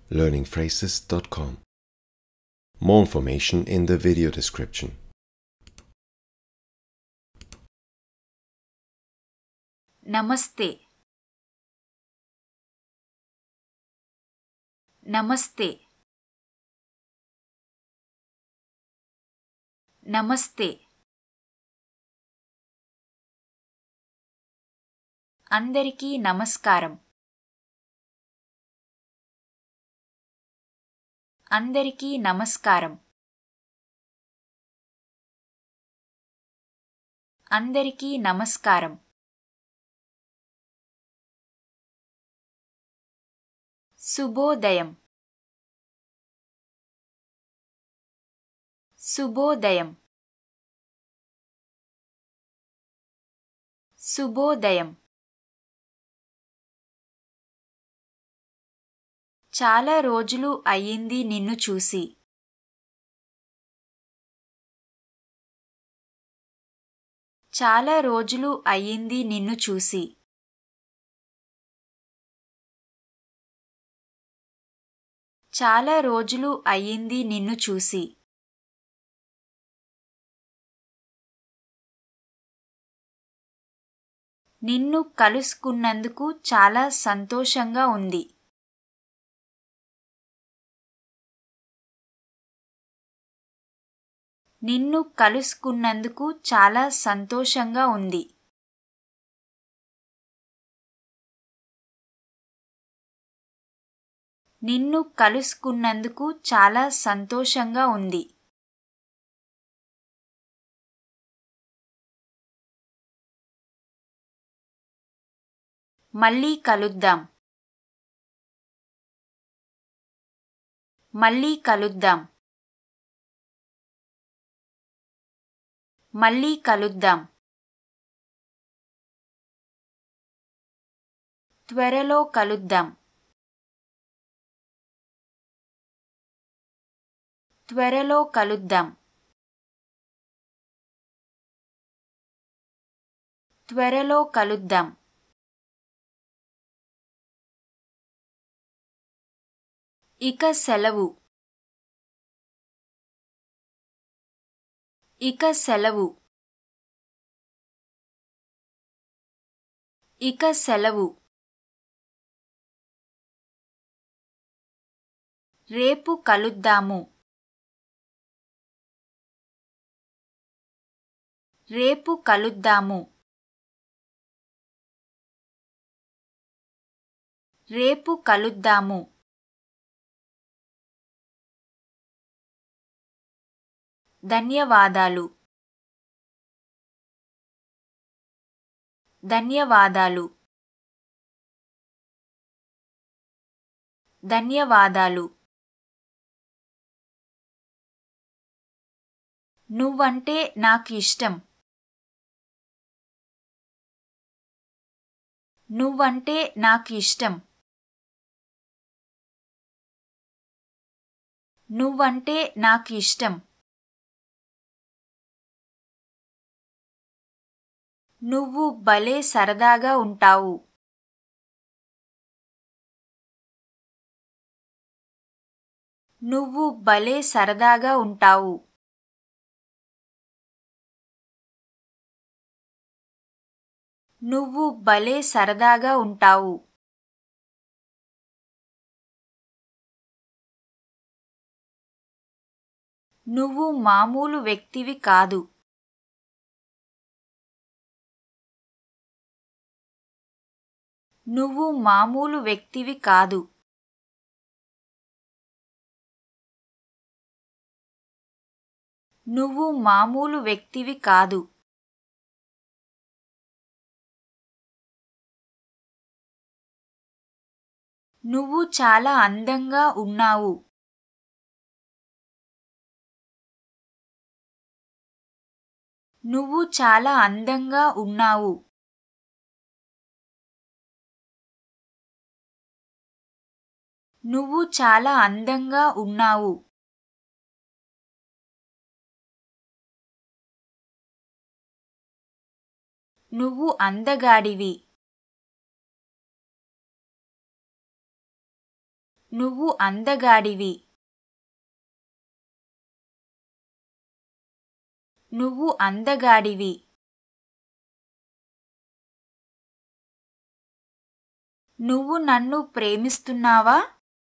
learningphrases.com. More information in the video description. నమస్తే నమస్తే నమస్తే అందరికీ నమస్కారం అందరికీ నమస్కారం అందరికీ నమస్కారం శుభోదయం శుభోదయం శుభోదయం చాలా రోజులు అయ్యింది నిన్ను చూసి చాలా రోజులు అయ్యింది నిన్ను చూసి చాలా రోజులు అయ్యింది నిన్ను చూసి నిన్ను కలుసుకున్నందుకు చాలా సంతోషంగా ఉంది నిన్ను కలుసుకున్నందుకు చాలా సంతోషంగా ఉంది నిన్ను కలుసుకున్నందుకు చాలా సంతోషంగా ఉంది మళ్ళీ కలుద్దాం మళ్ళీ కలుద్దాం మళ్ళీ కలుద్దాం త్వరలో కలుద్దాం త్వరలో కలుద్దాం త్వరలో కలుద్దాం ఇక సెలవు ఇక సెలవు ఇక సెలవు రేపు కలుద్దాము రేపు కలుద్దాము రేపు కలుద్దాము ధన్యవాదాలు ధన్యవాదాలు ధన్యవాదాలు నువ్వంటే నాకు ఇష్టం నువ్వంటే నాకు ఇష్టం నువ్వంటే నాకు ఇష్టం నువ్వు భలే సరదాగా ఉంటావు నువ్వు భలే సరదాగా ఉంటావు నువ్వు భలే సరదాగా ఉంటావు నువ్వు మామూలు వ్యక్తివి కాదు నువ్వు మామూలు వ్యక్తివి కాదు నువ్వు మామూలు వ్యక్తివి కాదు నువ్వు చాలా అందంగా ఉన్నావు నువ్వు చాలా అందంగా ఉన్నావు నువ్వు చాలా అందంగా ఉన్నావు నువ్వు అందగాడివి నువ్వు అందగాడివి నువ్వు అందగాడివి నువ్వు నన్ను ప్రేమిస్తున్నావా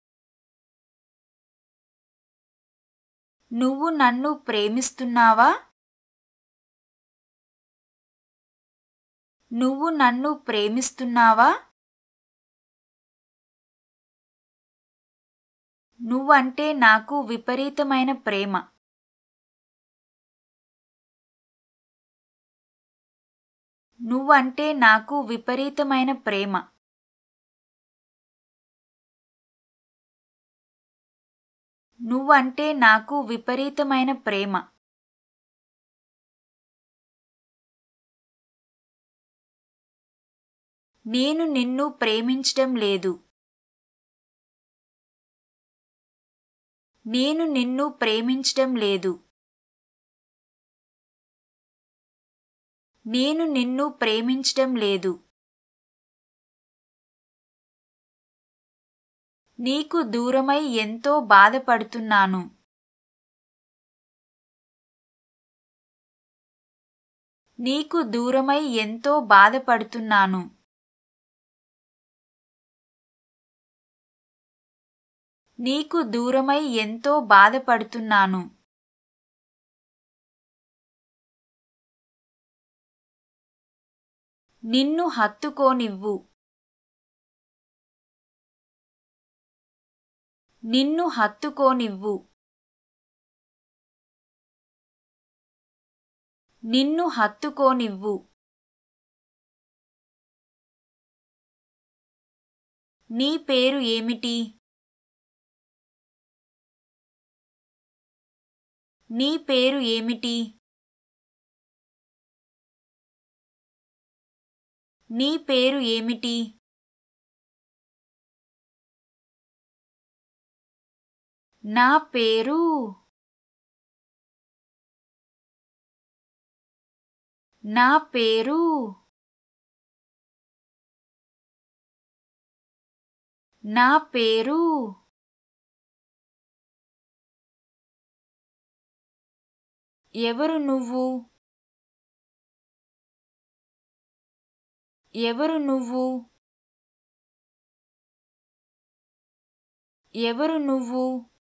నువ్వు నన్ను ప్రేమిస్తున్నావా నువ్వు నన్ను ప్రేమిస్తున్నావా నువ్వంటే నాకు విపరీతమైన ప్రేమ నువ్వంటే నాకు విపరీతమైన ప్రేమ నువ్వంటే నాకు విపరీతమైన ప్రేమ నేను నిన్ను ప్రేమించడం లేదు నేను నిన్ను ప్రేమించడం లేదు నేను నిన్ను ప్రేమించడం లేదు నీకు దూరమై ఎంతో బాధపడుతున్నాను నీకు దూరమై ఎంతో బాధపడుతున్నాను నీకు దూరమై ఎంతో బాధపడుతున్నాను నిన్ను హత్తుకోనివ్వు నిన్ను హత్తుకోనివ్వు నిన్ను హత్తుకోనివ్వు నీ పేరు ఏమిటి నీ పేరు ఏమిటి నీ పేరు ఏమిటి నా పేరు నా పేరు నా పేరు ఎవరు నువ్వు ఎవరు నువ్వు ఎవరు నువ్వు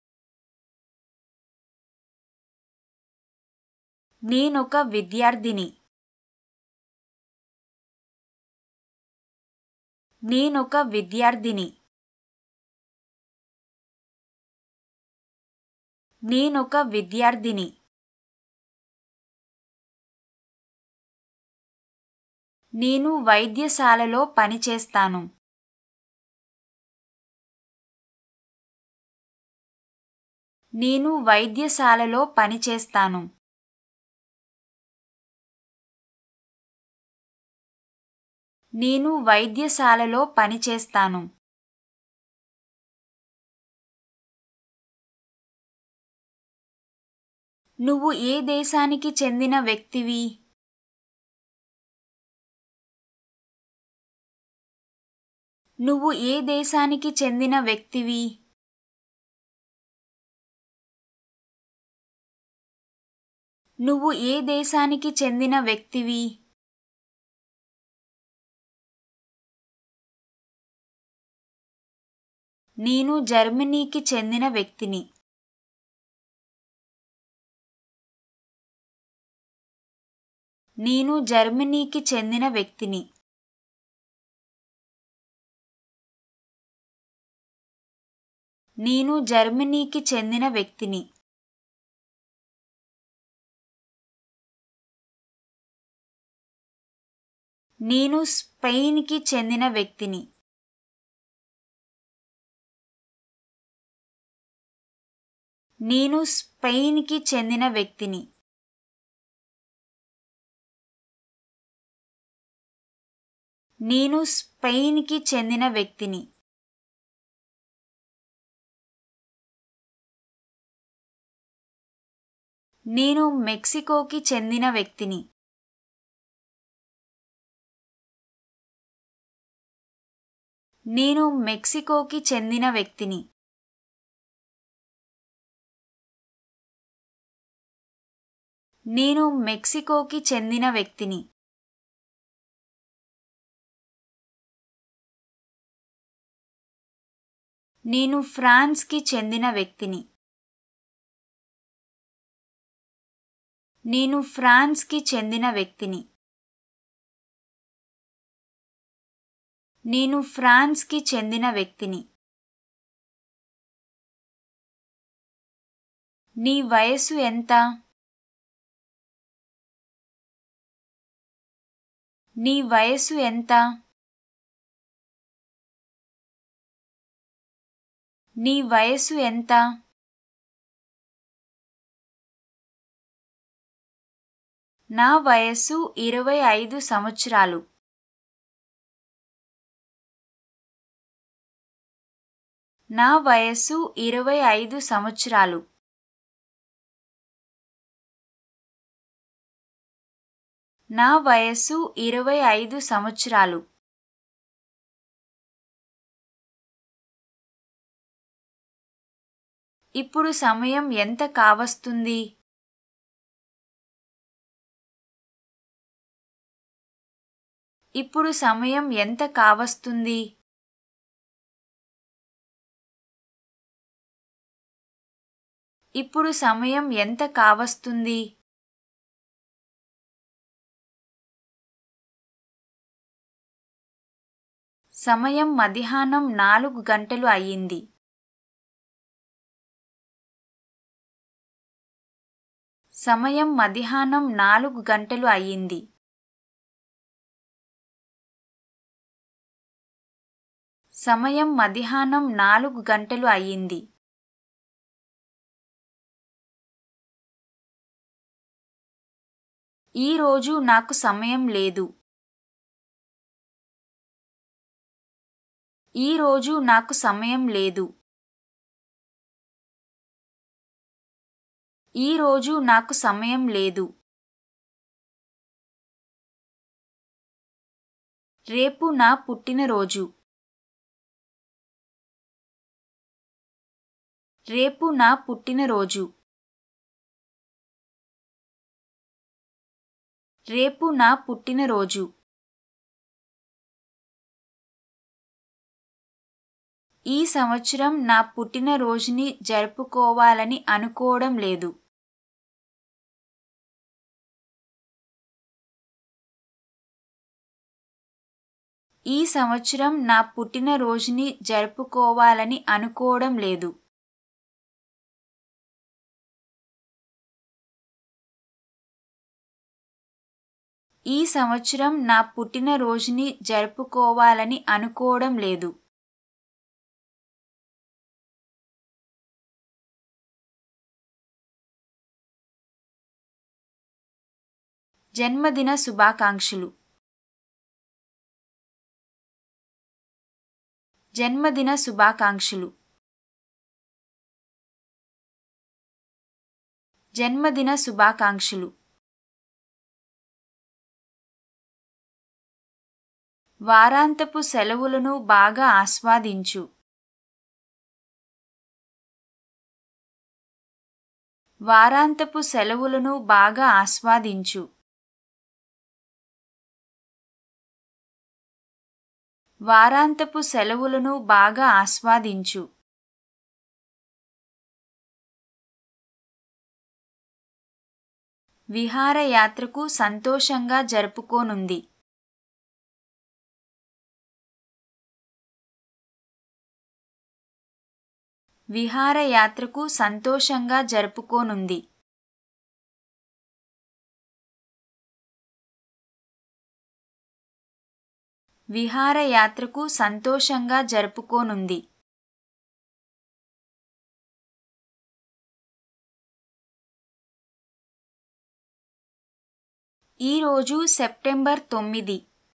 నేనొక విద్యార్థిని నేనొక విద్యార్థిని నేనొక విద్యార్థిని నేను వైద్యశాలలో పనిచేస్తాను నేను వైద్యశాలలో పనిచేస్తాను నేను వైద్యశాలలో పనిచేస్తాను నువ్వు ఏ దేశానికి చెందిన వ్యక్తివి నువ్వు ఏ దేశానికి చెందిన వ్యక్తివి నువ్వు ఏ దేశానికి చెందిన వ్యక్తివి నేను జర్మనీకి చెందిన వ్యక్తిని నేను జర్మనీకి చెందిన వ్యక్తిని నేను జర్మనీకి చెందిన వ్యక్తిని నేను స్పెయిన్కి చెందిన వ్యక్తిని నేను స్పెయిన్కి చెందిన వ్యక్తిని నేను స్పెయిన్కి చెందిన వ్యక్తిని నేను మెక్సికోకి చెందిన వ్యక్తిని నేను మెక్సికోకి చెందిన వ్యక్తిని నేను మెక్సికోకి చెందిన వ్యక్తిని నేను ఫ్రాన్స్కి చెందిన వ్యక్తిని నేను ఫ్రాన్స్కి చెందిన వ్యక్తిని నేను ఫ్రాన్స్కి చెందిన వ్యక్తిని నీ వయసు ఎంత నీ వయసు ఎంత నీ వయసు ఎంత నా వయస్సు ఇరవై ఐదు సంవత్సరాలు నా వయస్సు ఇరవై ఐదు సంవత్సరాలు నా వయస్సు ఇరవై ఐదు సంవత్సరాలు ఇప్పుడు సమయం ఎంత కావస్తుంది ఇప్పుడు సమయం ఎంత కావస్తుంది ఇప్పుడు సమయం ఎంత కావస్తుంది సమయం మధ్యాహ్నం నాలుగు గంటలు అయ్యింది సమయం మధ్యాహ్నం నాలుగు గంటలు అయ్యింది సమయం మధ్యాహ్నం నాలుగు గంటలు అయ్యింది ఈ రోజు నాకు సమయం లేదు ఈ రోజు నాకు సమయం లేదు ఈ రోజు నాకు సమయం లేదు రేపు నా పుట్టినరోజు రేపు నా పుట్టినరోజు రేపు నా పుట్టినరోజు ఈ సంవత్సరం నా పుట్టినరోజుని జరుపుకోవాలని అనుకోవడం లేదు ఈ సంవత్సరం నా పుట్టినరోజుని జరుపుకోవాలని అనుకోవడం లేదు ఈ సంవత్సరం నా పుట్టినరోజుని జరుపుకోవాలని అనుకోవడం లేదు జన్మదిన శుభాకాంక్షలు జన్మదిన శుభాకాంక్షలు జన్మదిన శుభాకాంక్షలు వారాంతపు సెలవులను బాగా ఆస్వాదించు వారాంతపు సెలవులను బాగా ఆస్వాదించు వారాంతపు సెలవులను బాగా ఆస్వాదించు విహారయాత్రకు సంతోషంగా జరుపుకోనుంది విహారయాత్రకు సంతోషంగా జరుపుకోనుంది విహారయాత్రకు సంతోషంగా జరుపుకోనుంది ఈరోజు సెప్టెంబర్ తొమ్మిది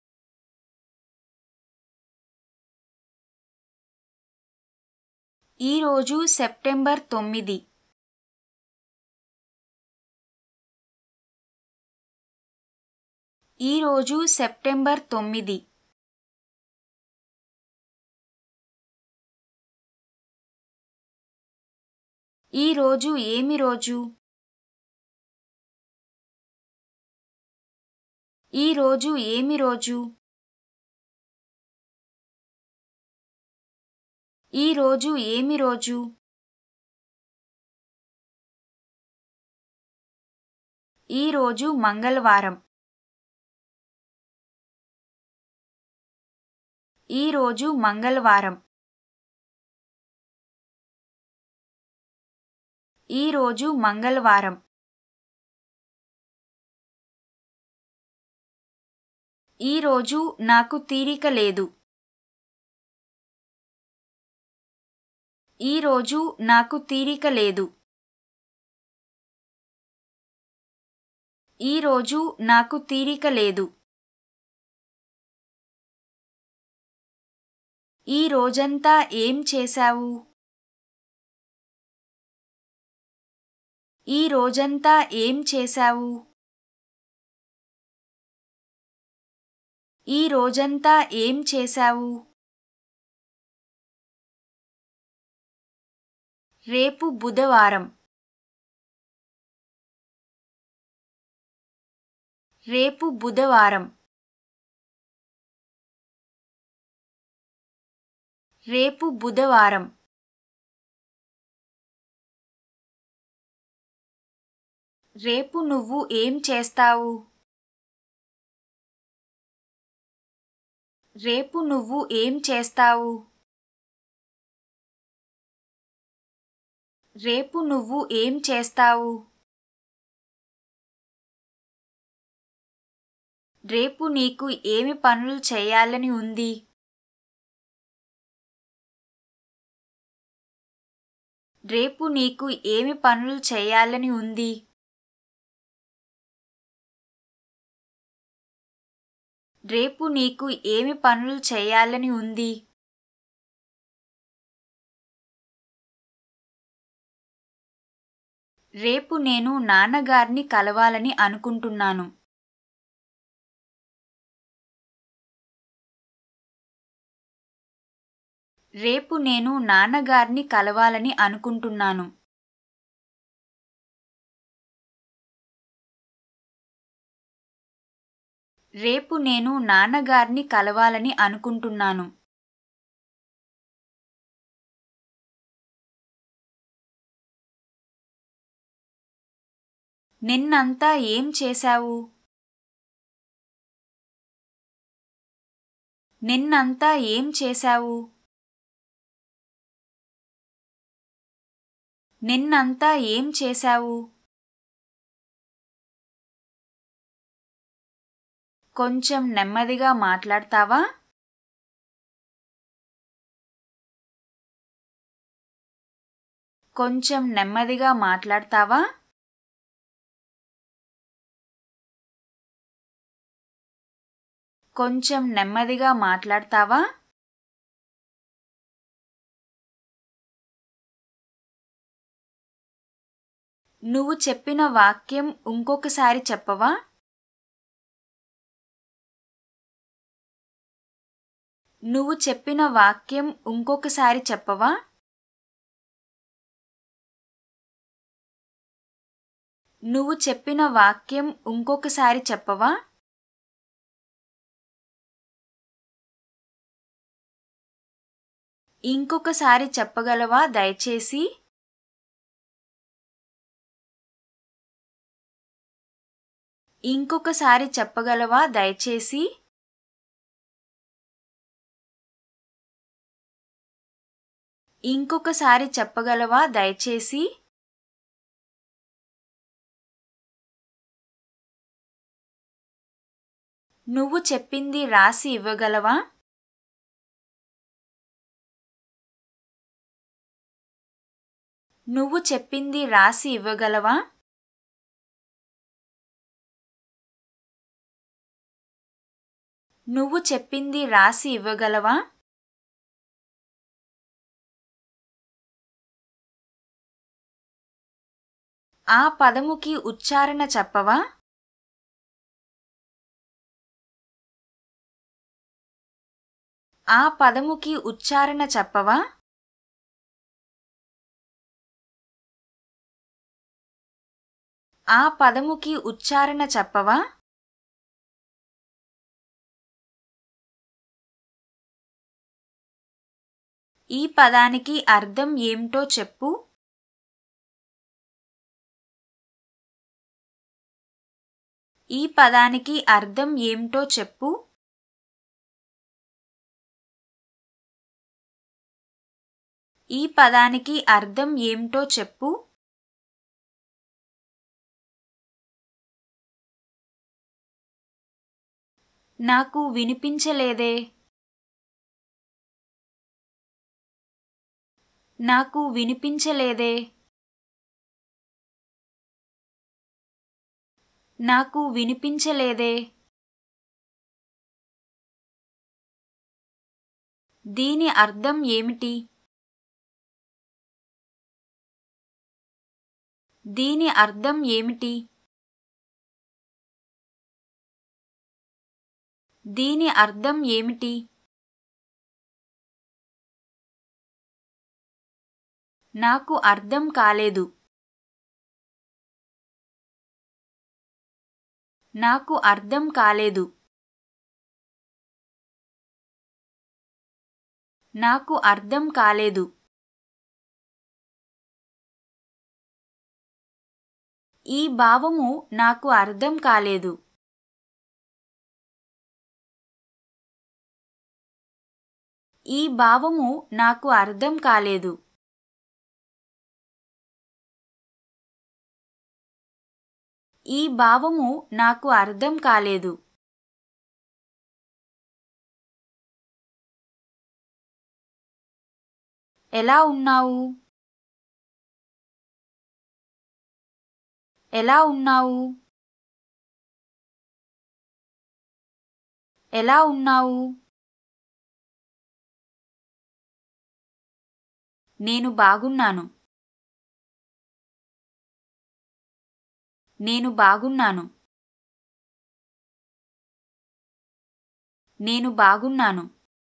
ఈరోజు సెప్టెంబర్ తొమ్మిది ఈరోజు సెప్టెంబర్ తొమ్మిది ఈ రోజు ఏమి రోజు ఈ రోజు ఏమి రోజు ఈ రోజు ఏమి రోజు ఈ రోజు మంగళవారం ఈ రోజు మంగళవారం ఈ రోజు మంగళవారం ఈ రోజు నాకు తీరిక లేదు ఈ రోజు నాకు తీరిక లేదు ఈ రోజు నాకు తీరిక లేదు ఈ రోజంతా ఏం చేశావు ఈ రోజంతా ఏం చేశావు ఈ రోజంతా ఏం చేశావు రేపు బుధవారం రేపు బుధవారం రేపు బుధవారం రేపు నువ్వు ఏం చేస్తావు రేపు నువ్వు ఏం చేస్తావు రేపు నువ్వు ఏం చేస్తావు రేపు నీకు ఏమి పనులు చేయాలని ఉంది రేపు నీకు ఏమి పనులు చేయాలని ఉంది రేపు నీకు ఏమి పనులు చేయాలని ఉంది రేపు నేను నాన్నగారిని కలవాలని అనుకుంటున్నాను రేపు నేను నాన్నగారిని కలవాలని అనుకుంటున్నాను రేపు నేను నాన్నగారిని కలవాలని అనుకుంటున్నాను నిన్నంతా ఏం చేశావు నిన్నంతా ఏం చేశావు నిన్నంతా ఏం చేశావు కొంచెం నెమ్మదిగా మాట్లాడతావా కొంచెం నెమ్మదిగా మాట్లాడతావా కొంచెం నెమ్మదిగా మాట్లాడతావా నువ్వు చెప్పిన వాక్యం ఇంకొకసారి చెప్పవా నువ్వు చెప్పిన వాక్యం ఇంకొకసారి చెప్పవా నువ్వు చెప్పిన వాక్యం ఇంకొకసారి చెప్పవా ఇంకొకసారి చెప్పగలవా దయచేసి ఇంకొకసారి చెప్పగలవా దయచేసి ఇంకొకసారి చెప్పగలవా దయచేసి నువ్వు చెప్పింది రాసి ఇవ్వగలవా నువ్వు చెప్పింది రాసి ఇవ్వగలవా నువ్వు చెప్పింది రాసి ఇవ్వగలవా ఆ పదముకి ఉచ్చారణ చెప్పవా ఆ పదముకి ఉచ్చారణ చెప్పవా ఆ పదముకి ఉచ్చారణ చెప్పవా ఈ పదానికి అర్థం ఏమిటో చెప్పు ఈ పదానికి అర్థం ఏమిటో చెప్పు ఈ పదానికి అర్థం ఏమిటో చెప్పు నాకు వినిపించలేదే నాకు వినిపించలేదే నాకు వినిపించలేదే దీని అర్థం ఏమిటి దీని అర్థం ఏమిటి దీని అర్థం ఏమిటి నాకు అర్థం కాలేదు నాకు అర్థం కాలేదు నాకు అర్థం కాలేదు ఈ భావము నాకు అర్థం కాలేదు ఈ భావము నాకు అర్థం కాలేదు ఈ భావము నాకు అర్థం కాలేదు ఎలా ఉన్నావు ఎలా ఉన్నావు ఎలా ఉన్నావు నేను బాగున్నాను నేను బాగున్నాను నేను బాగున్నాను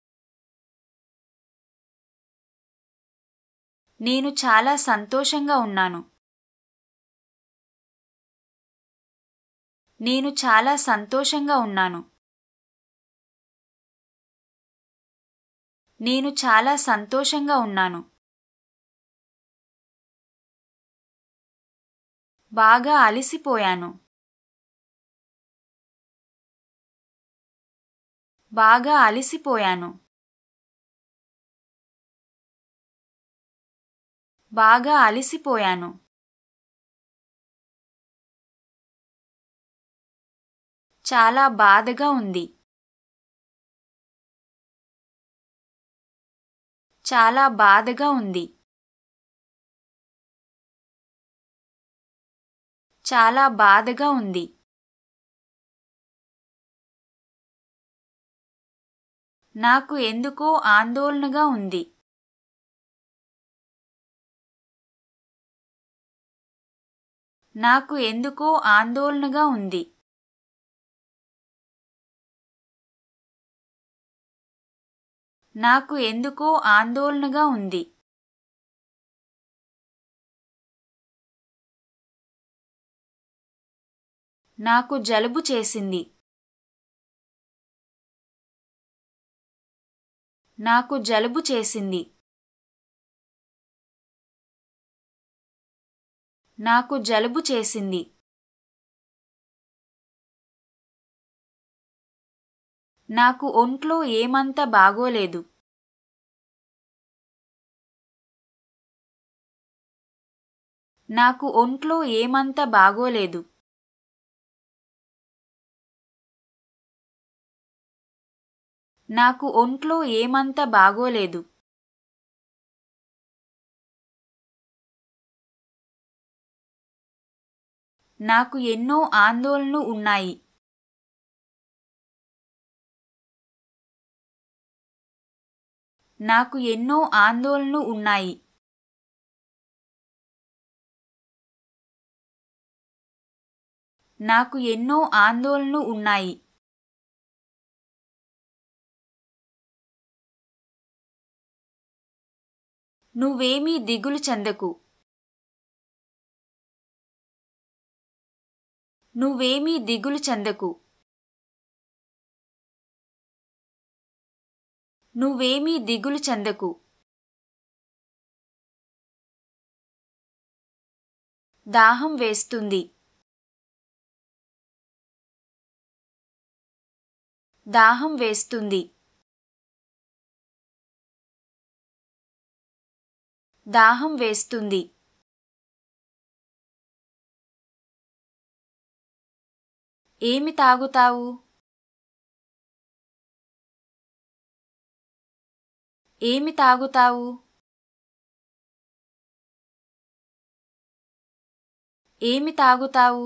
నేను చాలా సంతోషంగా ఉన్నాను నేను చాలా సంతోషంగా ఉన్నాను నేను చాలా సంతోషంగా ఉన్నాను బాగా అలసిపోయాను బాగా అలసిపోయాను బాగా అలసిపోయాను చాలా బాధగా ఉంది చాలా బాధగా ఉంది చాలా బాధగా ఉంది నాకు ఎందుకో ఆందోళనగా ఉంది నాకు ఎందుకో ఆందోళనగా ఉంది నాకు ఎందుకో ఆందోళనగా ఉంది నాకు జలుబు చేసింది నాకు జలుబు చేసింది నాకు జలుబు చేసింది నాకు ఒంట్లో ఏమంత బాగోలేదు నాకు ఒంట్లో ఏమంత బాగోలేదు నాకు ఒంట్లో ఏమంత బాగోలేదు నాకు ఎన్నో ఆందోళనలు ఉన్నాయి నాకు ఎన్నో ఆందోళనలు ఉన్నాయి నాకు ఎన్నో ఆందోళనలు ఉన్నాయి నువ్వేమీ దిగులు చెందకు నువ్వేమీ దిగులు చెందకు నువ్వేమీ దిగులు చెందకు దాహం వేస్తుంది దాహం వేస్తుంది దాహం వేస్తుంది ఏమి తాగుతావు ఏమి తాగుతావు ఏమి తాగుతావు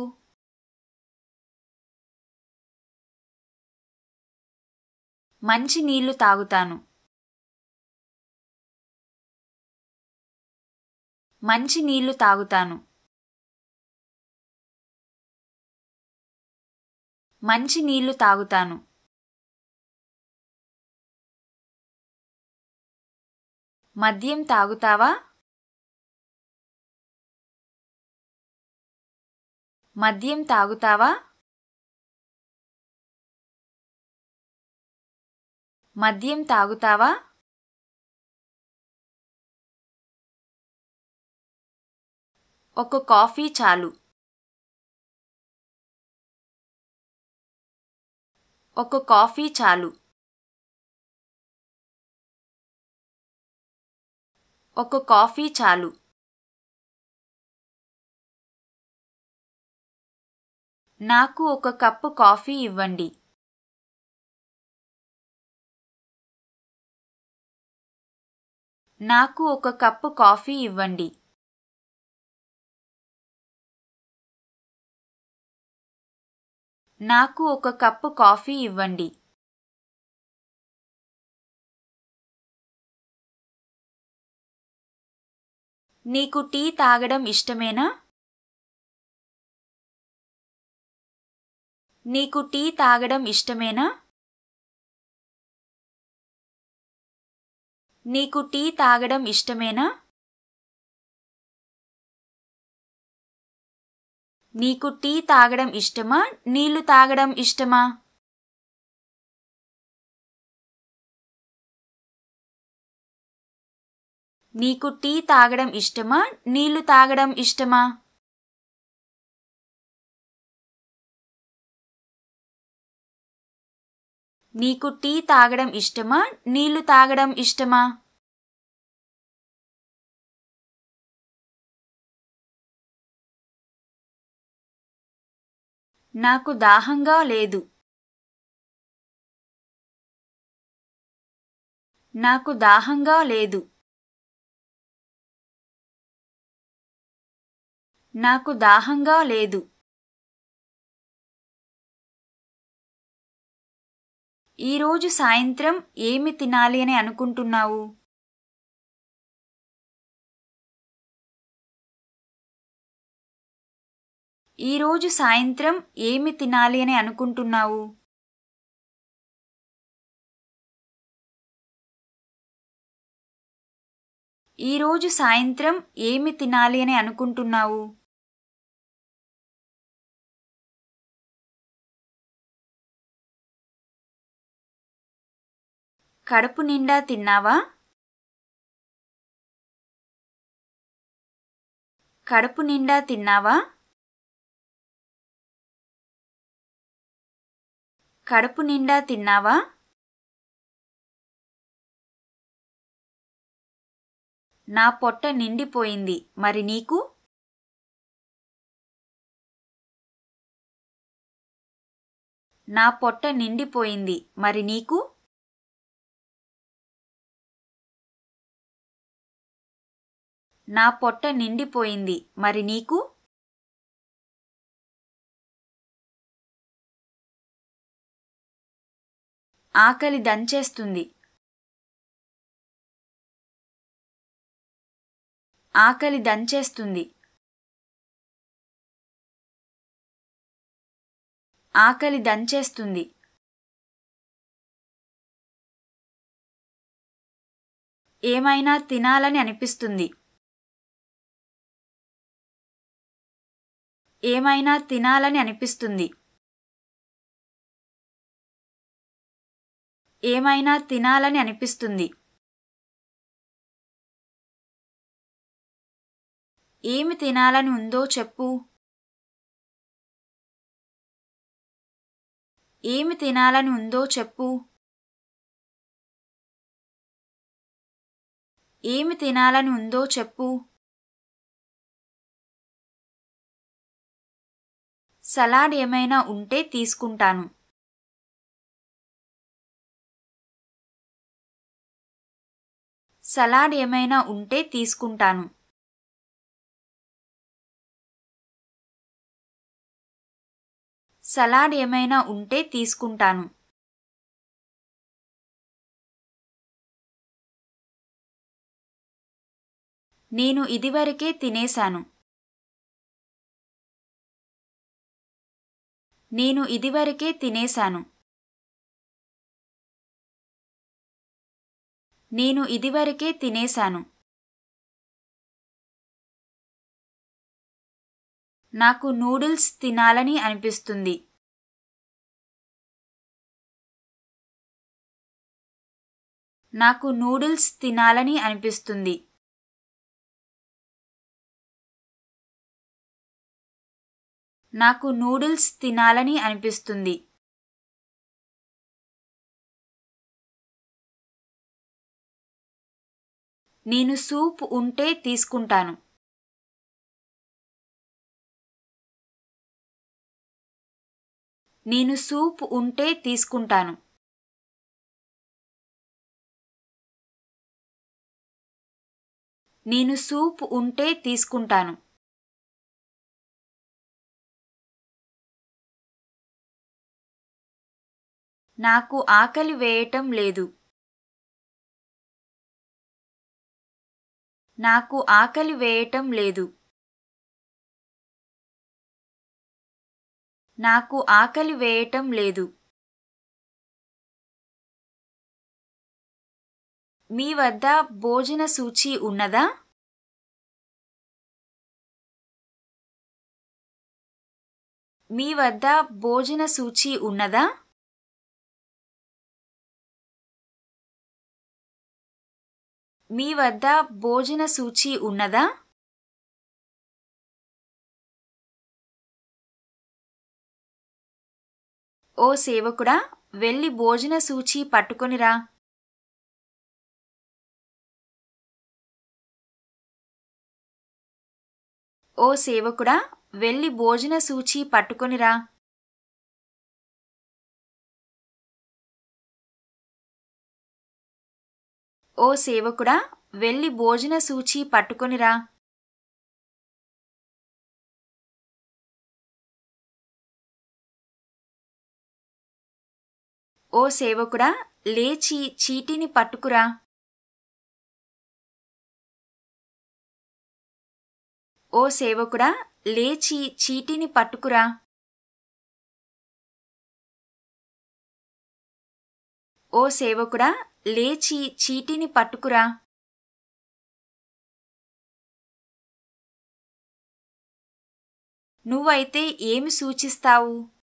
మంచి నీళ్లు తాగుతాను మంచి నీళ్లు తాగుతాను మంచి నీళ్లు తాగుతాను మద్యం తాగుతావా మద్యం తాగుతావా మద్యం తాగుతావా ఒక కాఫీ చాలు ఒక కాఫీ చాలు ఒక కాఫీ చాలు నాకు ఒక కప్పు కాఫీ ఇవ్వండి నాకు ఒక కప్పు కాఫీ ఇవ్వండి నాకు ఒక కప్పు కాఫీ ఇవ్వండి నీకు టీ తాగడం ఇష్టమేనా నీకు టీ తాగడం ఇష్టమేనా నీకు టీ తాగడం ఇష్టమేనా నీకు టీ తాగడం ఇష్టమా నీళ్లు తాగడం ఇష్టమా నీకు టీ తాగడం ఇష్టమా నీళ్లు తాగడం ఇష్టమా నీకు టీ తాగడం ఇష్టమా నీళ్లు తాగడం ఇష్టమా నాకు దాహంగా లేదు నాకు దాహంగా లేదు నాకు దాహంగా లేదు ఈరోజు సాయంత్రం ఏమి తినాలి అని అనుకుంటున్నావు ఈరోజు సాయంత్రం ఏమి తినాలి అని అనుకుంటున్నావు ఈరోజు సాయంత్రం ఏమి తినాలి అని అనుకుంటున్నావు కడుపు నిండా తిన్నావా కడుపు నిండా తిన్నావా కడుపు నిండా తిన్నావా నా పొట్ట నిండిపోయింది మరి నీకు నా పొట్ట నిండిపోయింది మరి నీకు నా పొట్ట నిండిపోయింది మరి నీకు ఆకలి దంచేస్తుంది ఆకలి దంచేస్తుంది ఆకలి దంచేస్తుంది ఏమైనా తినాలని అనిపిస్తుంది ఏమైనా తినాలని అనిపిస్తుంది ఏమైనా తినాలని అనిపిస్తుంది ఏమి తినాలని ఉందో చెప్పు ఏమి తినాలని ఉందో చెప్పు ఏమి తినాలని ఉందో చెప్పు సలాడ్ ఏమైనా ఉంటే తీసుకుంటాను సలాడ్ ఏమైనా ఉంటే తీసుకుంటాను సలాడ్ ఏమైనా ఉంటే తీసుకుంటాను నేను ఇదివరకే తినేశాను నేను ఇదివరకే తినేశాను నేను ఇదివరకే తినేశాను నాకు నూడిల్స్ తినాలని అనిపిస్తుంది నాకు నూడిల్స్ తినాలని అనిపిస్తుంది నాకు నూడిల్స్ తినాలని అనిపిస్తుంది నేను సూప్ ఉంటే తీసుకుంటాను నేను సూప్ ఉంటే తీసుకుంటాను నేను సూప్ ఉంటే తీసుకుంటాను నాకు ఆకలి వేయటం లేదు నాకు ఆకలి వేయటం లేదు నాకు ఆకలి వేయటం లేదు మీ వద్ద భోజన సూచి ఉన్నదా మీ వద్ద భోజన సూచి ఉన్నదా మీ వద్ద భోజన సూచి ఉన్నదా ఓ సేవకుడా వెళ్ళి భోజన సూచి పట్టుకొనిరా ఓ సేవకుడా వెళ్ళి భోజన సూచి పట్టుకొనిరా ఓ సేవకుడా వెళ్ళి భోజన సూచి పట్టుకొనిరా ఓ సేవకుడా లేచి చీటిని పట్టుకురా ఓ సేవకుడా లేచి చీటిని పట్టుకురా ఓ సేవకుడా లేచి చీటిని పట్టుకురా నువ్వైతే ఏమి సూచిస్తావు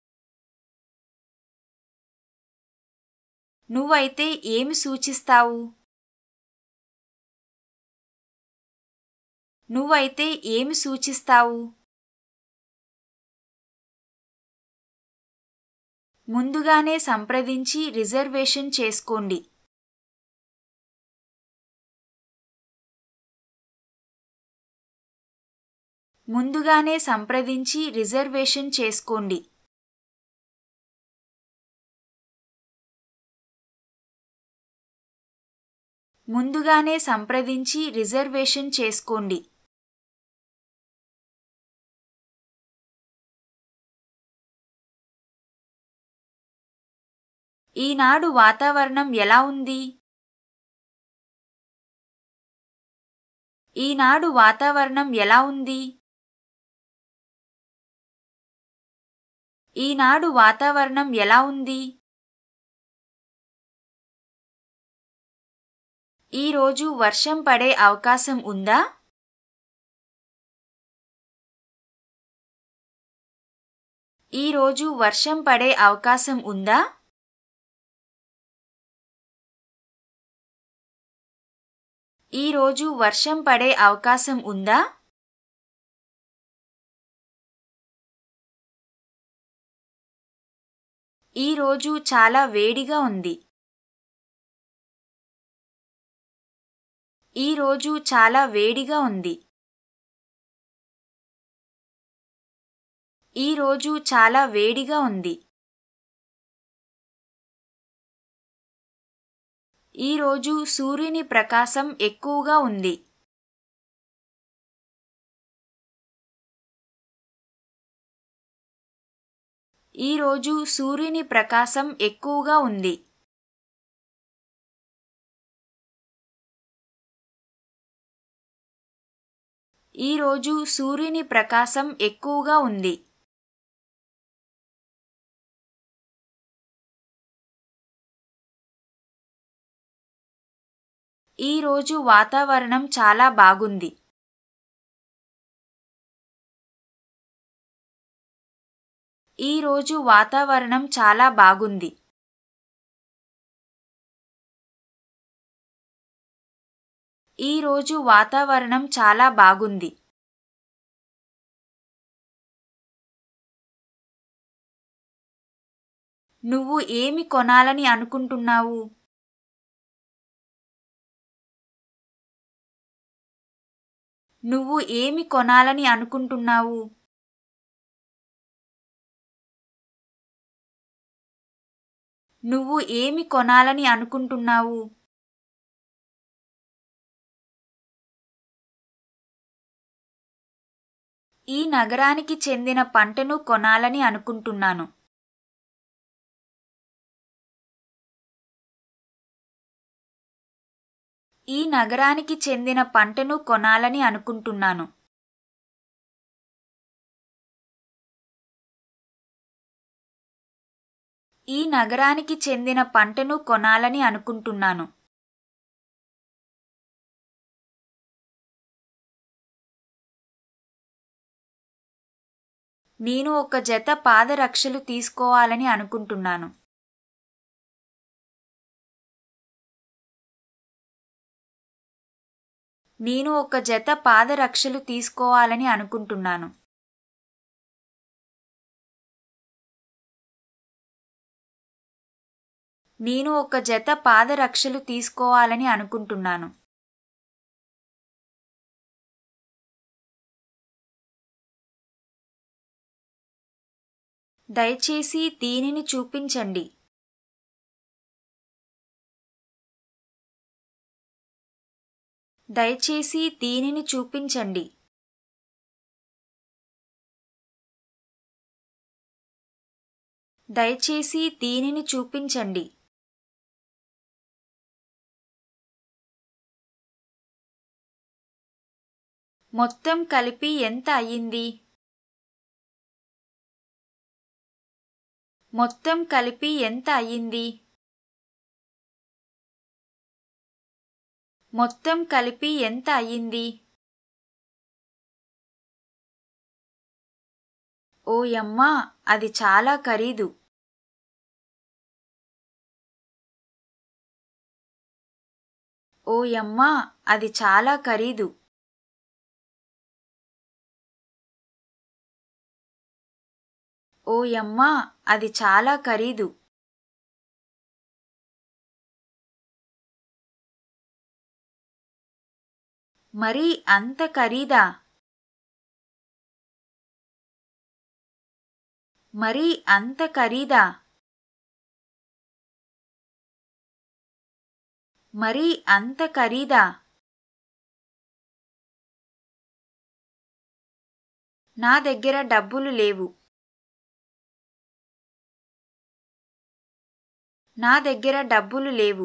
నువ్వైతే ఏమి సూచిస్తావు నువ్వైతే ఏమి సూచిస్తావు ముందుగానే సంప్రదించి రిజర్వేషన్ చేసుకోండి ముందుగానే సంప్రదించి రిజర్వేషన్ చేసుకోండి ముందుగానే సంప్రదించి రిజర్వేషన్ చేసుకోండి ఈనాడు వాతావరణం ఎలా ఉంది ఈనాడు వాతావరణం ఎలా ఉంది ఈనాడు వాతావరణం ఎలా ఉంది ఈరోజు వర్షం పడే అవకాశం ఉందా ఈరోజు వర్షం పడే అవకాశం ఉందా ఈరోజు వర్షం పడే అవకాశం ఉందా ఈ రోజు చాలా వేడిగా ఉంది ఈ రోజు చాలా వేడిగా ఉంది ఈ రోజు చాలా వేడిగా ఉంది ఈ రోజు సూర్యుని ప్రకాశం ఎక్కువగా ఉంది ఈ రోజు సూర్యుని ప్రకాశం ఎక్కువగా ఉంది ఈ రోజు సూర్యుని ప్రకాశం ఎక్కువగా ఉంది ఈ రోజు వాతావరణం చాలా బాగుంది ఈ రోజు వాతావరణం చాలా బాగుంది ఈ రోజు వాతావరణం చాలా బాగుంది నువ్వు ఏమి కొనాలని అనుకుంటున్నావు నువ్వు ఏమి కొనాలని అనుకుంటున్నావు నువ్వు ఏమి కొనాలని అనుకుంటున్నావు ఈ నగరానికి చెందిన పంటను కొనాలని అనుకుంటున్నాను ఈ నగరానికి చెందిన పంటను కొనాలని అనుకుంటున్నాను ఈ నగరానికి చెందిన పంటను కొనాలని అనుకుంటున్నాను నేను ఒక జత పాదరక్షలు తీసుకోవాలని అనుకుంటున్నాను నేను ఒక జత పాదరక్షలు తీసుకోవాలని అనుకుంటున్నాను నేను ఒక జత పాదరక్షలు తీసుకోవాలని అనుకుంటున్నాను దయచేసి దీనిని చూపించండి దయచేసి దీనిని చూపించండి దయచేసి దీనిని చూపించండి మొత్తం కలిపి ఎంత అయ్యింది మొత్తం కలిపి ఎంత అయ్యింది మొత్తం కలిపి ఎంత అయ్యింది ఓయమ్మా అది చాలా ఖరీదు ఓయమ్మా అది చాలా ఖరీదు ఓయమ్మా అది చాలా ఖరీదు మరీ అంత ఖరీదా మరీ అంత ఖరీదా మరీ అంత ఖరీదా నా దగ్గర డబ్బులు లేవు నా దగ్గర డబ్బులు లేవు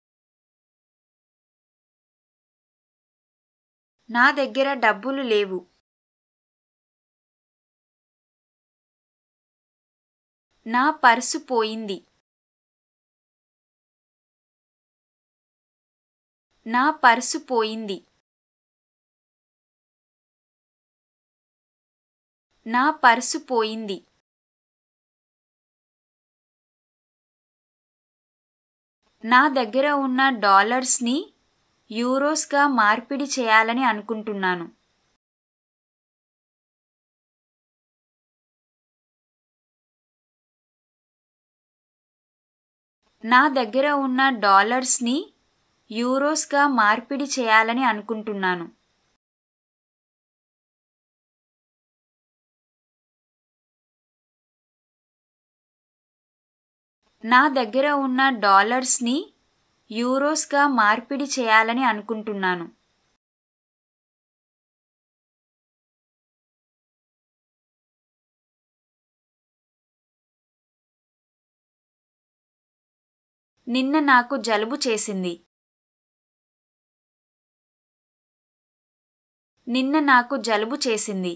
నా దగ్గర డబ్బులు లేవు నా పర్సు పోయింది నా పర్సు పోయింది నా పర్సు పోయింది నా దగ్గర ఉన్న డాలర్స్ని యూరోస్గా మార్పిడి చేయాలని అనుకుంటున్నాను నా దగ్గర ఉన్న డాలర్స్ని యూరోస్గా మార్పిడి చేయాలని అనుకుంటున్నాను నా దగ్గర ఉన్న డాలర్స్ని యూరోస్గా మార్పిడి చేయాలని అనుకుంటున్నాను నిన్న నాకు జలుబు చేసింది నిన్న నాకు జలుబు చేసింది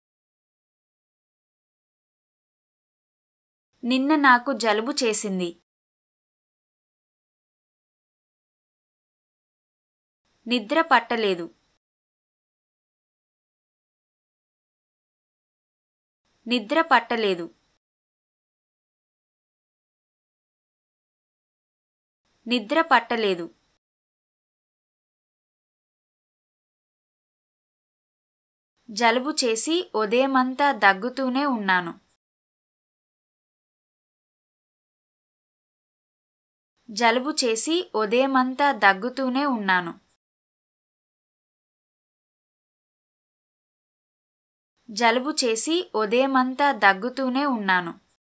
నిన్న నాకు జలుబు చేసింది నిద్ర పట్టలేదు నిద్ర పట్టలేదు నిద్ర పట్టలేదు జలుబు చేసి ఉదయమంతా దగ్గుతూనే ఉన్నాను జలుబు చేసి ఉదయమంతా దగ్గుతూనే ఉన్నాను జలుబు చేసి ఉదయమంతా దగ్గుతూనే ఉన్నాను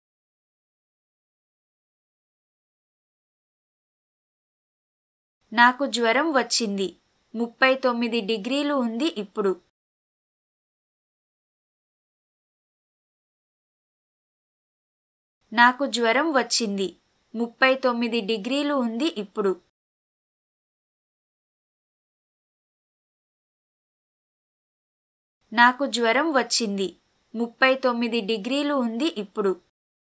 నాకు జ్వరం వచ్చింది ముప్పై తొమ్మిది డిగ్రీలు ఉంది ఇప్పుడు నాకు జ్వరం వచ్చింది ముప్పై తొమ్మిది డిగ్రీలు ఉంది ఇప్పుడు నాకు జ్వరం వచ్చింది ముప్పై తొమ్మిది డిగ్రీలు ఉంది ఇప్పుడు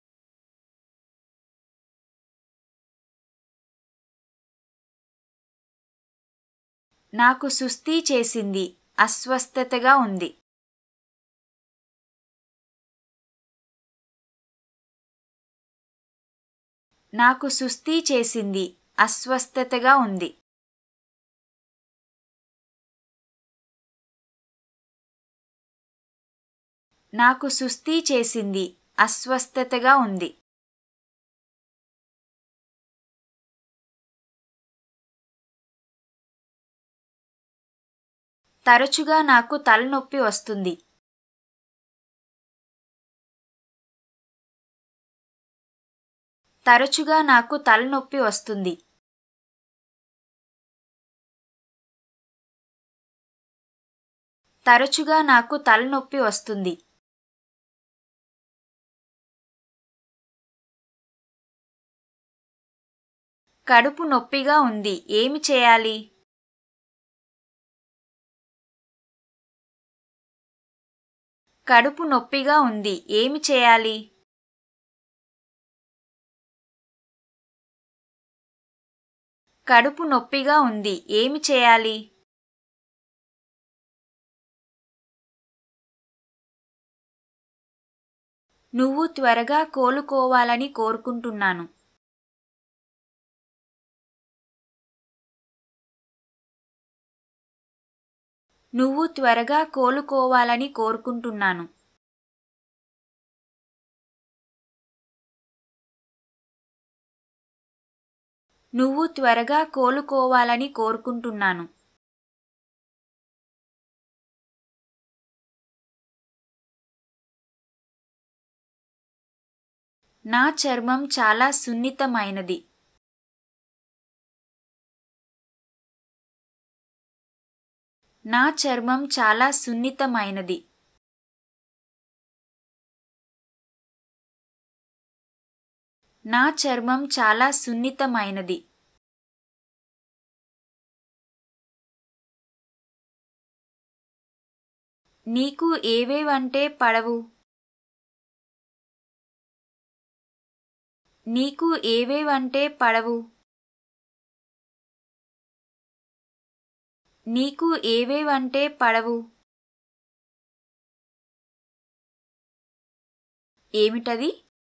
నాకు సుస్తీ చేసింది అస్వస్థతగా ఉంది నాకు సుస్తీ చేసింది అస్వస్థతగా ఉంది నాకు సుస్తీ చేసింది అస్వస్థతగా ఉంది తరచుగా నాకు తలనొప్పి వస్తుంది తరచుగా నాకు తలనొప్పి వస్తుంది తరచుగా నాకు తలనొప్పి వస్తుంది కడుపు నొప్పిగా ఉంది ఏమి చేయాలి కడుపు నొప్పిగా ఉంది ఏమి చేయాలి కడుపు నొప్పిగా ఉంది ఏమి చేయాలి నువ్వు త్వరగా కోలుకోవాలని కోరుకుంటున్నాను నువ్వు త్వరగా కోలుకోవాలని కోరుకుంటున్నాను నువ్వు త్వరగా కోలుకోవాలని కోరుకుంటున్నాను నా చర్మం చాలా సున్నితమైనది నా చర్మం చాలా సున్నితమైనది నా చర్మం చాలా సున్నితమైనది నీకు ఏవేవంటే పడవు నీకు ఏవేవంటే పడవు నీకు ఏవేవంటే పడవు ఏమిటది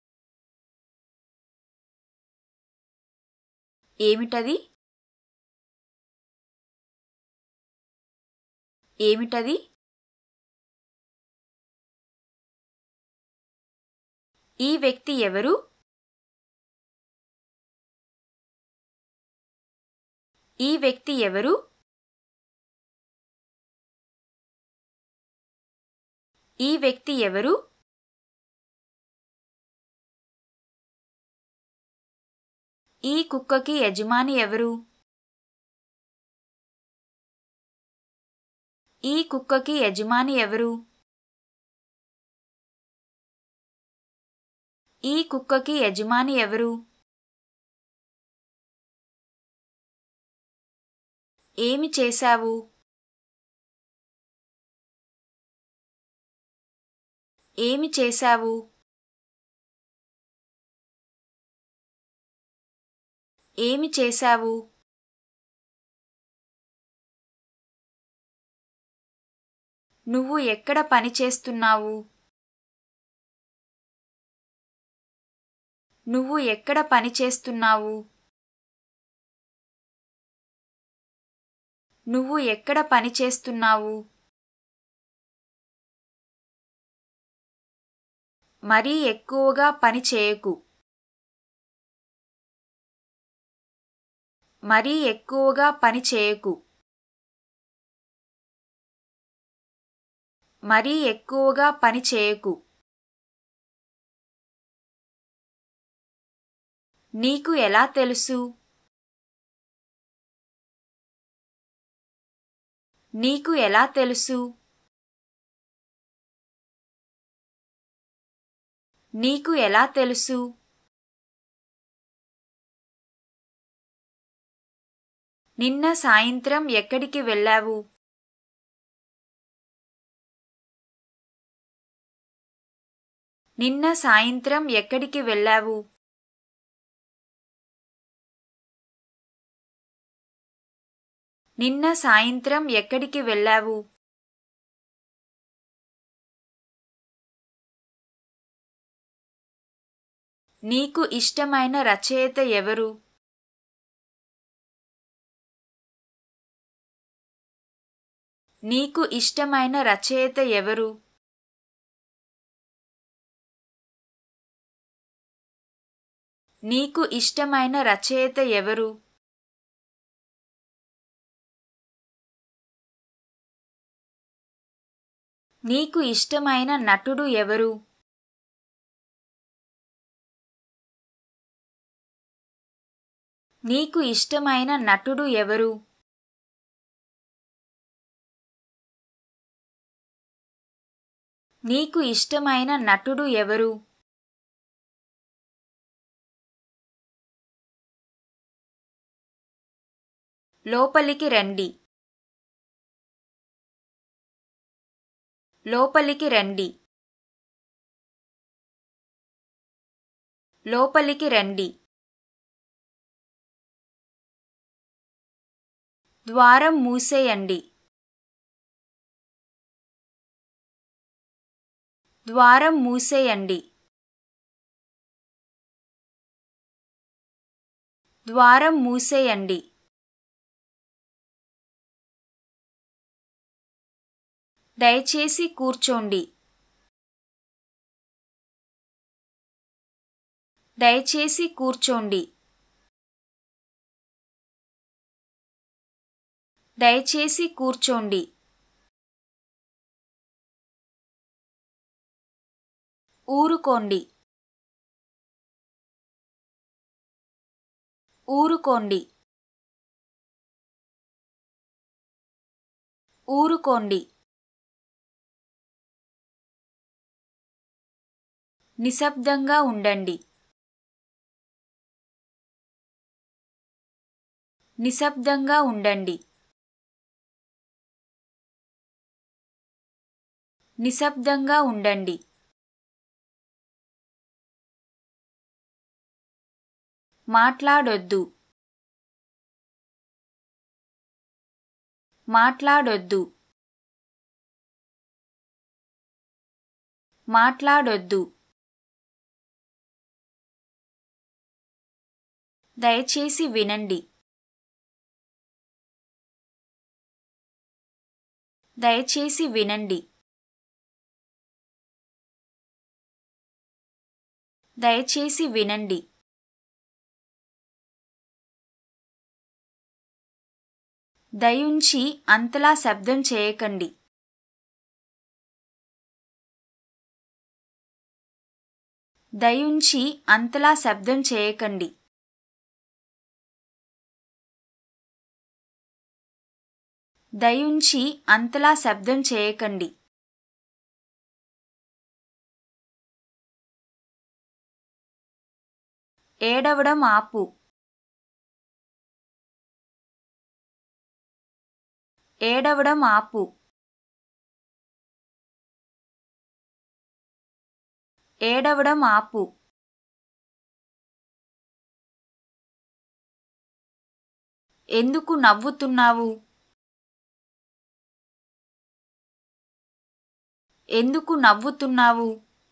ఏమిటది ఏమిటది ఈ వ్యక్తి ఎవరు ఈ వ్యక్తి ఎవరు ఈ వ్యక్తి ఎవరు ఈ కుక్కకి యజమాని ఎవరు ఈ కుక్కకి యజమాని ఎవరు ఈ కుక్కకి యజమాని ఎవరు ఏమి చేశావు ఏమి చేశావు ఏమి చేశావు నువ్వు ఎక్కడ పని చేస్తున్నావు నువ్వు ఎక్కడ పని చేస్తున్నావు నువ్వు ఎక్కడ పని చేస్తున్నావు మరీ ఎక్కువగా పని చేయకు మరీ ఎక్కువగా పని చేయకు మరీ ఎక్కువగా పని చేయకు నీకు ఎలా తెలుసు నీకు ఎలా తెలుసు నీకు ఎలా తెలుసు నిన్న సాయంత్రం ఎక్కడికి వెళ్ళావు నిన్న సాయంత్రం ఎక్కడికి వెళ్ళావు నిన్న సాయంత్రం ఎక్కడికి వెళ్ళావు నీకు ఇష్టమైన రచయిత ఎవరు నీకు ఇష్టమైన రచయిత ఎవరు నీకు ఇష్టమైన రచయిత ఎవరు నీకు ఇష్టమైన నటుడు ఎవరు నీకు ఇష్టమైన నటుడు ఎవరు నీకు ఇష్టమైన నటుడు ఎవరు లోపలికి రండి లోపలికి రండి లోపలికి రండి ద్వారం మూసేయండి ద్వారం మూసేయండి ద్వారం మూసేయండి దయచేసి కూర్చోండి దయచేసి కూర్చోండి దయచేసి కూర్చోండి ఊరుకోండి ఊరుకోండి ఊరుకోండి నిశ్శబ్దంగా ఉండండి నిశ్శబ్దంగా ఉండండి నిశ్శబ్దంగా ఉండండి మాట్లాడొద్దు మాట్లాడొద్దు మాట్లాడొద్దు దయచేసి వినండి దయచేసి వినండి దయచేసి వినండి దయుంచి అంతలా శబ్దం చేయకండి దయుంచి అంతలా శబ్దం చేయకండి దయుంచి అంతలా శబ్దం చేయకండి ఏడవడం ఆపు ఏడవడం ఆపు ఏడవడం ఆపు ఎందుకు నవ్వుతున్నావు ఎందుకు నవ్వుతున్నావు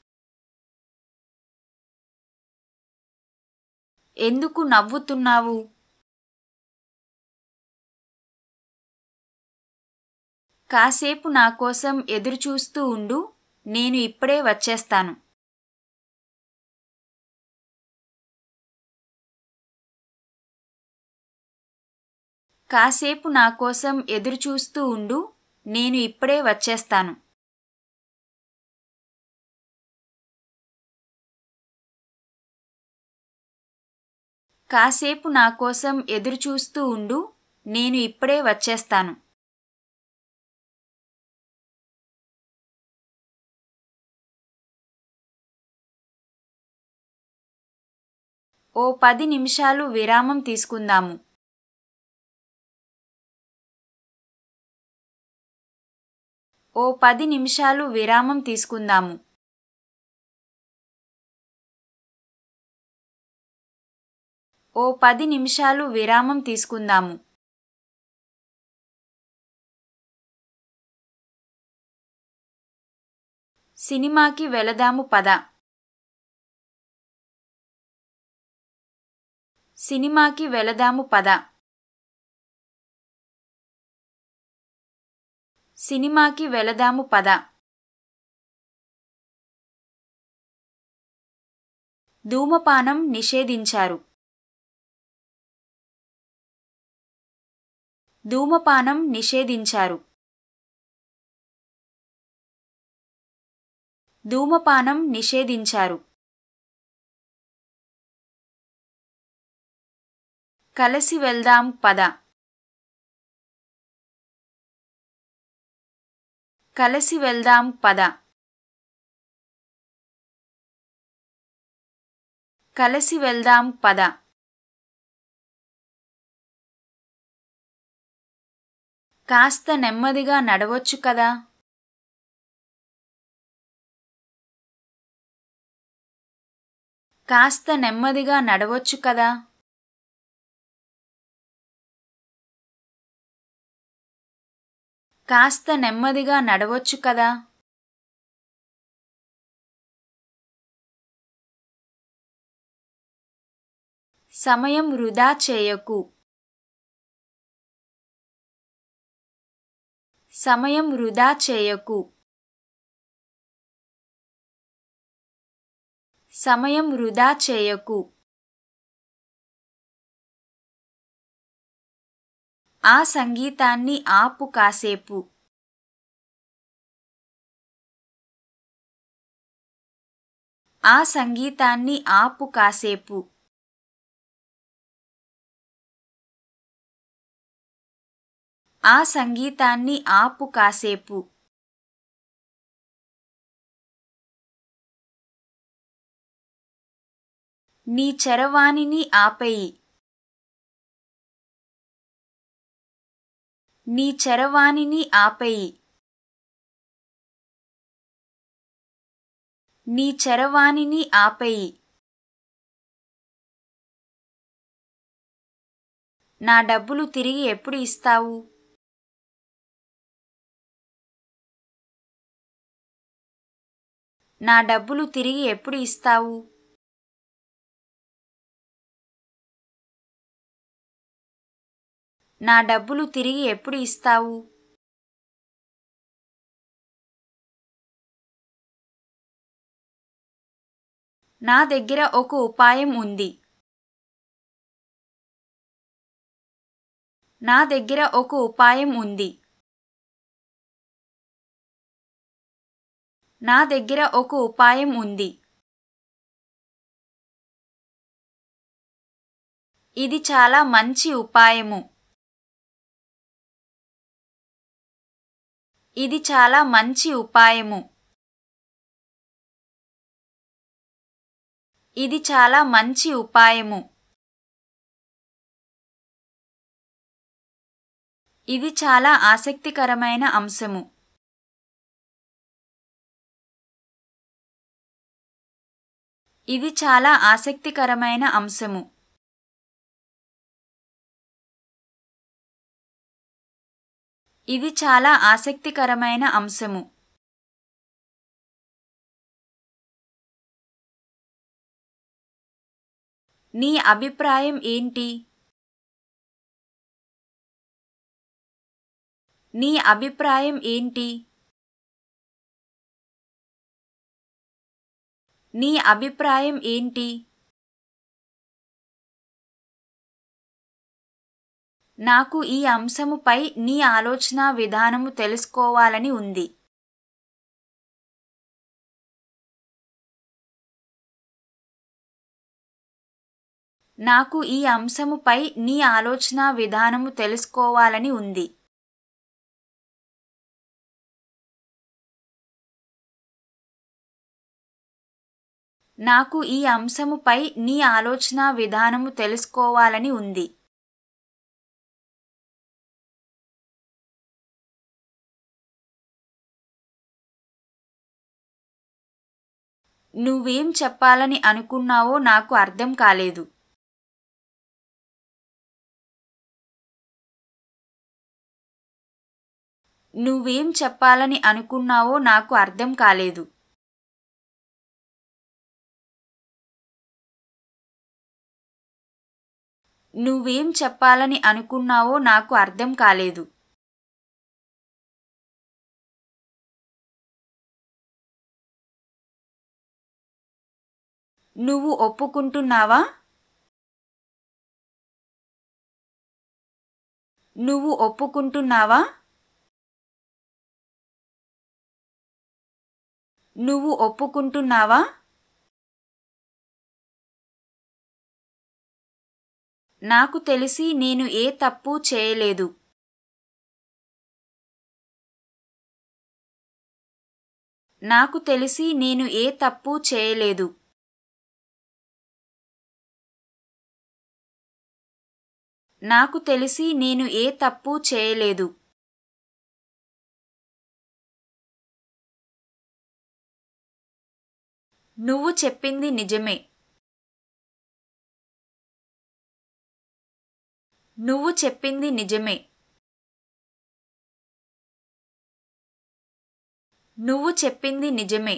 ఎందుకు నవ్వుతున్నావు కాసేపు నా కోసం ఎదురుచూస్తూ ఉండు నేను ఇప్పుడే వచ్చేస్తాను కాసేపు నా కోసం ఎదురుచూస్తూ ఉండు నేను ఇప్పుడే వచ్చేస్తాను కాసేపు నా కోసం ఎదురుచూస్తూ ఉండు నేను ఇప్పుడే వచ్చేస్తాను ఓ పది నిమిషాలు విరామం తీసుకుందాము ఓ పది నిమిషాలు విరామం తీసుకుందాము ఓ పది నిమిషాలు విరామం తీసుకుందాము సినిమాకి వెళదాము పద సినిమాకి వెళదాము పద సినిమాకి వెళదాము పద ధూమపానం నిషేధించారు ధూమపానం నిషేధించారు ధూమపానం నిషేధించారు కలసి వెళ్దాం పద కలసి వెళ్దాం పద కలసి వెళ్దాం పద కాస్త నెమ్మదిగా నడవచ్చు కదా కాస్త నెమ్మదిగా నడవచ్చు కదా కాస్త నెమ్మదిగా నడవచ్చు కదా సమయం వృధా చేయకు సమయం వృధా చేయకు సమయం వృధా చేయకు ఆ సంగీతాన్ని ఆపు కాసేపు ఆ సంగీతాన్ని ఆపు కాసేపు ఆ సంగీతాన్ని ఆపు కాసేపు నీ చరవాణిని ఆపేయి నీ చరవాణిని ఆపేయి నీ చరవాణిని ఆపేయి నా డబ్బులు తిరిగి ఎప్పుడు ఇస్తావు నా డబ్బులు తిరిగి ఎప్పుడు ఇస్తావు నా డబ్బులు తిరిగి ఎప్పుడు ఇస్తావు నా దగ్గర ఒక ఉపాయం ఉంది నా దగ్గర ఒక ఉపాయం ఉంది నా దగ్గర ఒక ఉపాయం ఉంది ఇది చాలా మంచి ఉపాయము ఇది చాలా మంచి ఉపాయము ఇది చాలా మంచి ఉపాయము ఇది చాలా ఆసక్తికరమైన అంశము ఇది చాలా ఆసక్తికరమైన అంశము ఇది చాలా ఆసక్తికరమైన అంశము నీ అభిప్రాయం ఏంటి నీ అభిప్రాయం ఏంటి నీ అభిప్రాయం ఏంటి నాకు ఈ అంశముపై నీ ఆలోచన విధానము తెలుసుకోవాలని ఉంది నాకు ఈ అంశముపై నీ ఆలోచన విధానము తెలుసుకోవాలని ఉంది నాకు ఈ అంశముపై నీ ఆలోచన విధానము తెలుసుకోవాలని ఉంది నువ్వేం చెప్పాలని అనుకున్నావో నాకు అర్థం కాలేదు నువ్వేం చెప్పాలని అనుకున్నావో నాకు అర్థం కాలేదు నువ్వేం చెప్పాలని అనుకున్నావో నాకు అర్థం కాలేదు నువ్వు ఒప్పుకుంటున్నావా నువ్వు ఒప్పుకుంటున్నావా నువ్వు ఒప్పుకుంటున్నావా నాకు తెలిసి నేను ఏ తప్పు చేయలేదు నాకు తెలిసి నేను ఏ తప్పు చేయలేదు నాకు తెలిసి నేను ఏ తప్పు చేయలేదు నువ్వు చెప్పింది నిజమే నువ్వు చెప్పింది నిజమే నువ్వు చెప్పింది నిజమే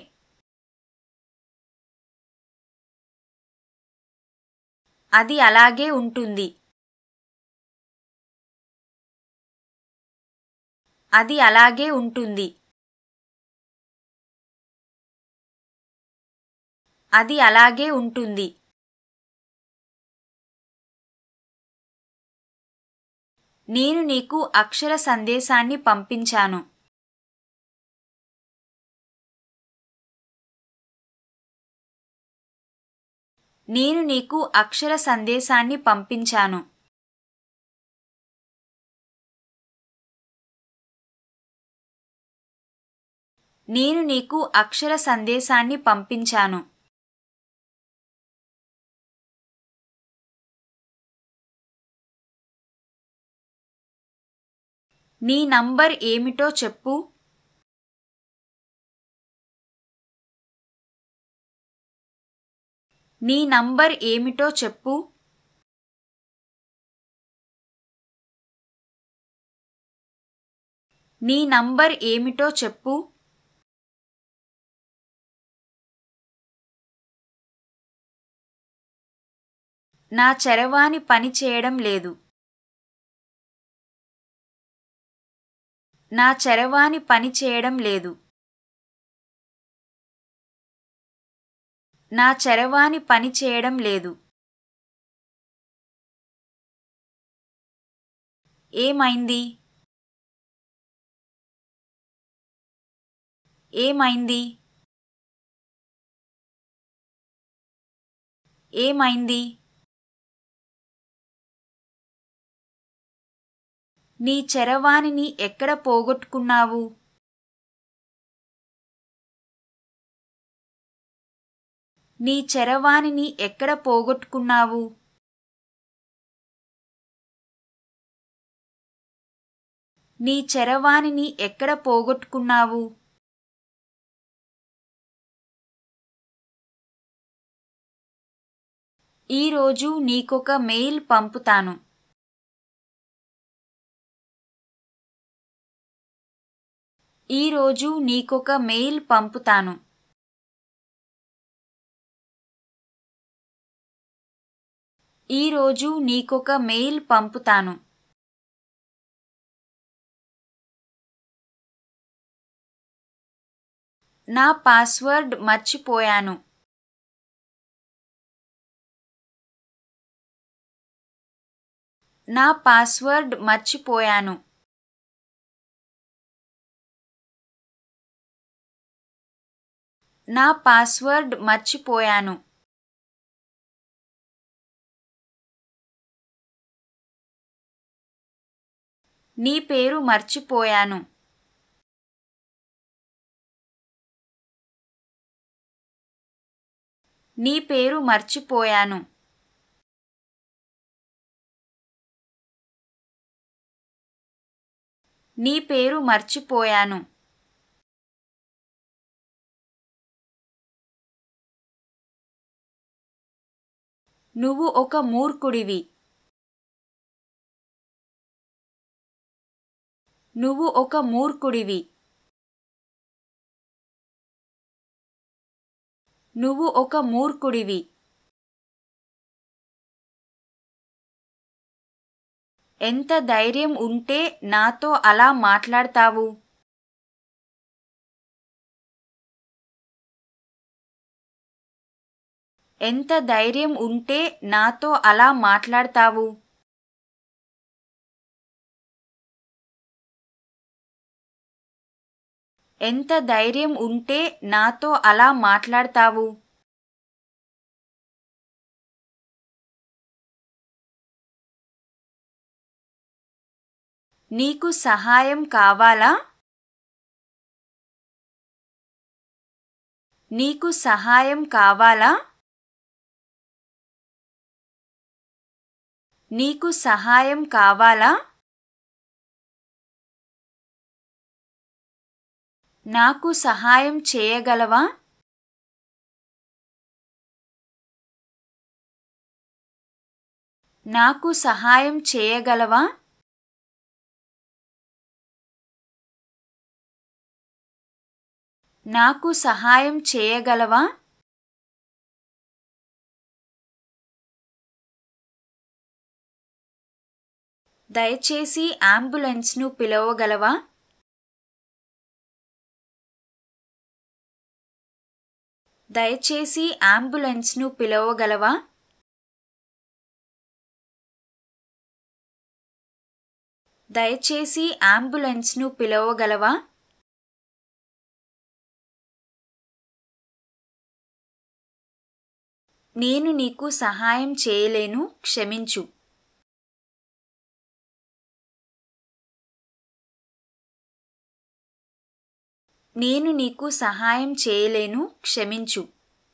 అది అలాగే ఉంటుంది అది అలాగే ఉంటుంది అది అలాగే ఉంటుంది నేను నీకు అక్షర సందేశాన్ని పంపించాను నేను నీకు అక్షర సందేశాన్ని పంపించాను నేను నీకు అక్షర సందేశాన్ని పంపించాను నీ నంబర్ ఏమిటో చెప్పు నీ నంబర్ ఏమిటో చెప్పు నీ నంబర్ ఏమిటో చెప్పు నా చరవాణి పని చేయడం లేదు నా చరవాణి పని చేయడం లేదు నా చరవాణి పని చేయడం లేదు ఏమైంది ఏమైంది ఏమైంది నీ చరవాణిని ఎక్కడ పోగొట్టుకున్నావు నీ చరవాణిని ఎక్కడ పోగొట్టుకున్నావు నీ చరవాణిని ఎక్కడ పోగొట్టుకున్నావు ఈరోజు నీకొక మెయిల్ పంపుతాను ఈరోజు నీకొక మెయిల్ పంపుతాను ఈరోజు నీకొక మెయిల్ పంపుతాను నా పాస్వర్డ్ మర్చిపోయాను నా పాస్వర్డ్ మర్చిపోయాను నా పాస్వర్డ్ మర్చిపోయాను నీ పేరు మర్చిపోయాను నీ పేరు మర్చిపోయాను నీ పేరు మర్చిపోయాను నువ్వు ఒక మూర్ఖుడివి నువ్వు ఒక మూర్ఖుడివి నువ్వు ఒక మూర్ఖుడివి ఎంత ధైర్యం ఉంటే నాతో అలా మాట్లాడతావు ఎంత ధైర్యం ఉంటే నాతో అలా మాట్లాడతావు ఎంత ధైర్యం ఉంటే నాతో అలా మాట్లాడతావు నీకు సహాయం కావాలా నీకు సహాయం కావాలా నీకు సహాయం కావాలా నాకు సహాయం చేయగలవా నాకు సహాయం చేయగలవా నాకు సహాయం చేయగలవా దయచేసి అంబులెన్స్ను పిలవగలవా దయచేసి అంబులెన్స్ను పిలవగలవా దయచేసి అంబులెన్స్ను పిలవగలవా నేను నీకు సహాయం చేయలేను క్షమించు నేను నీకు సహాయం చేయలేను క్షమించు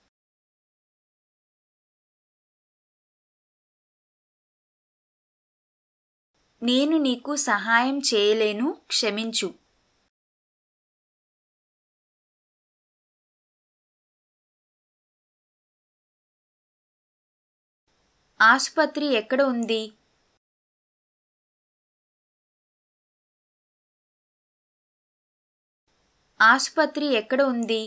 నేను నీకు సహాయం చేయలేను క్షమించు ఆసుపత్రి ఎక్కడ ఉంది ఆసుపత్రి ఎక్కడ ఉంది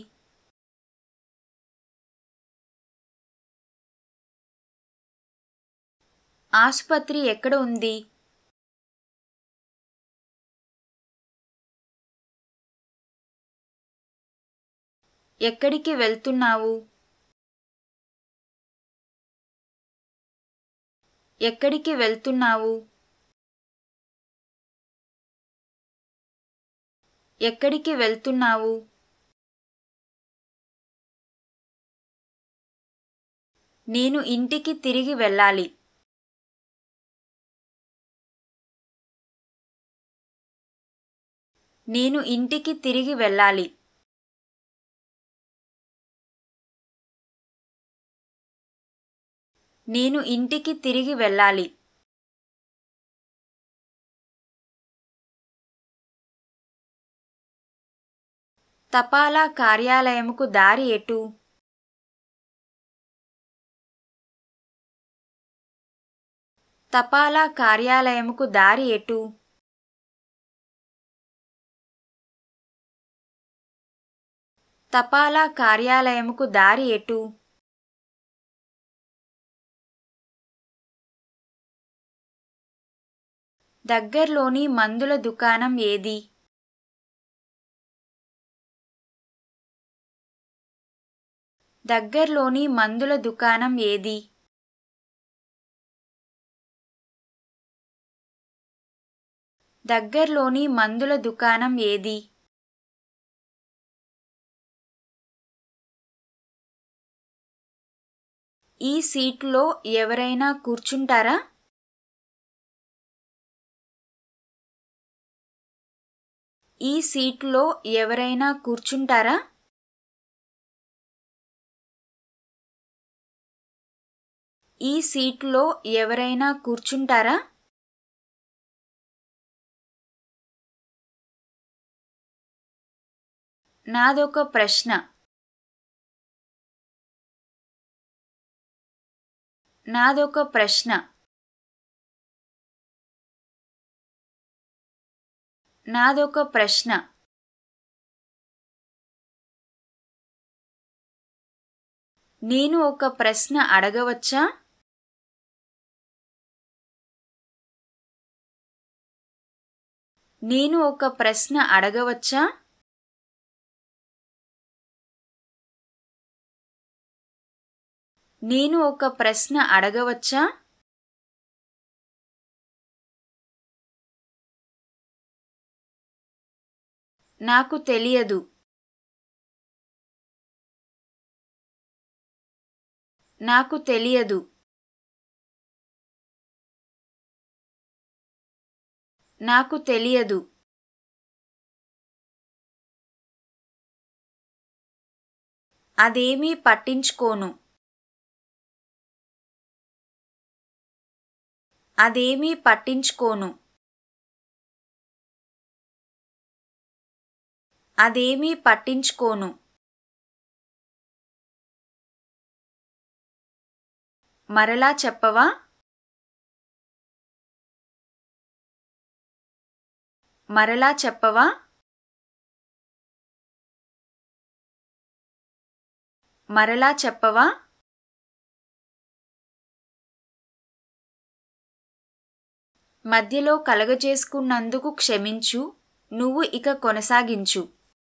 ఆసుపత్రి ఎక్కడ ఉంది ఎక్కడికి వెళ్తున్నావు ఎక్కడికి వెళ్తున్నావు ఎక్కడికి వెళ్తున్నావు నేను ఇంటికి తిరిగి వెళ్ళాలి నేను ఇంటికి తిరిగి వెళ్ళాలి నేను ఇంటికి తిరిగి వెళ్ళాలి తపాలా కార్యాలయముకు దారి ఎటు తపాలా కార్యాలయముకు దారి ఎటు తపాలా కార్యాలయముకు దారి ఎటు దగ్గర్లోని మందుల దుకాణం ఏది దగ్గర్లోని మందుల దుకాణం ఏది దగ్గర్లోని మందుల దుకాణం ఏది ఈ సీట్లో ఎవరైనా కూర్చుంటారా ఈ సీట్లో ఎవరైనా కూర్చుంటారా ఈ సీట్లో ఎవరైనా కూర్చుంటారా నాదొక ప్రశ్న నాదొక ప్రశ్న నాదొక ప్రశ్న నేను ఒక ప్రశ్న అడగవచ్చా నేను ఒక ప్రశ్న అడగవచ్చా నేను ఒక ప్రశ్న అడగవచ్చా నాకు తెలియదు నాకు తెలియదు నాకు తెలియదు అదేమీ పట్టించుకోను అదేమీ పట్టించుకోను అదేమీ పట్టించుకోను మరలా చెప్పవా మరలా చెప్పవా మరలా చెప్పవా మధ్యలో కలగజేసుకున్నందుకు క్షమించు నువ్వు ఇక కొనసాగించు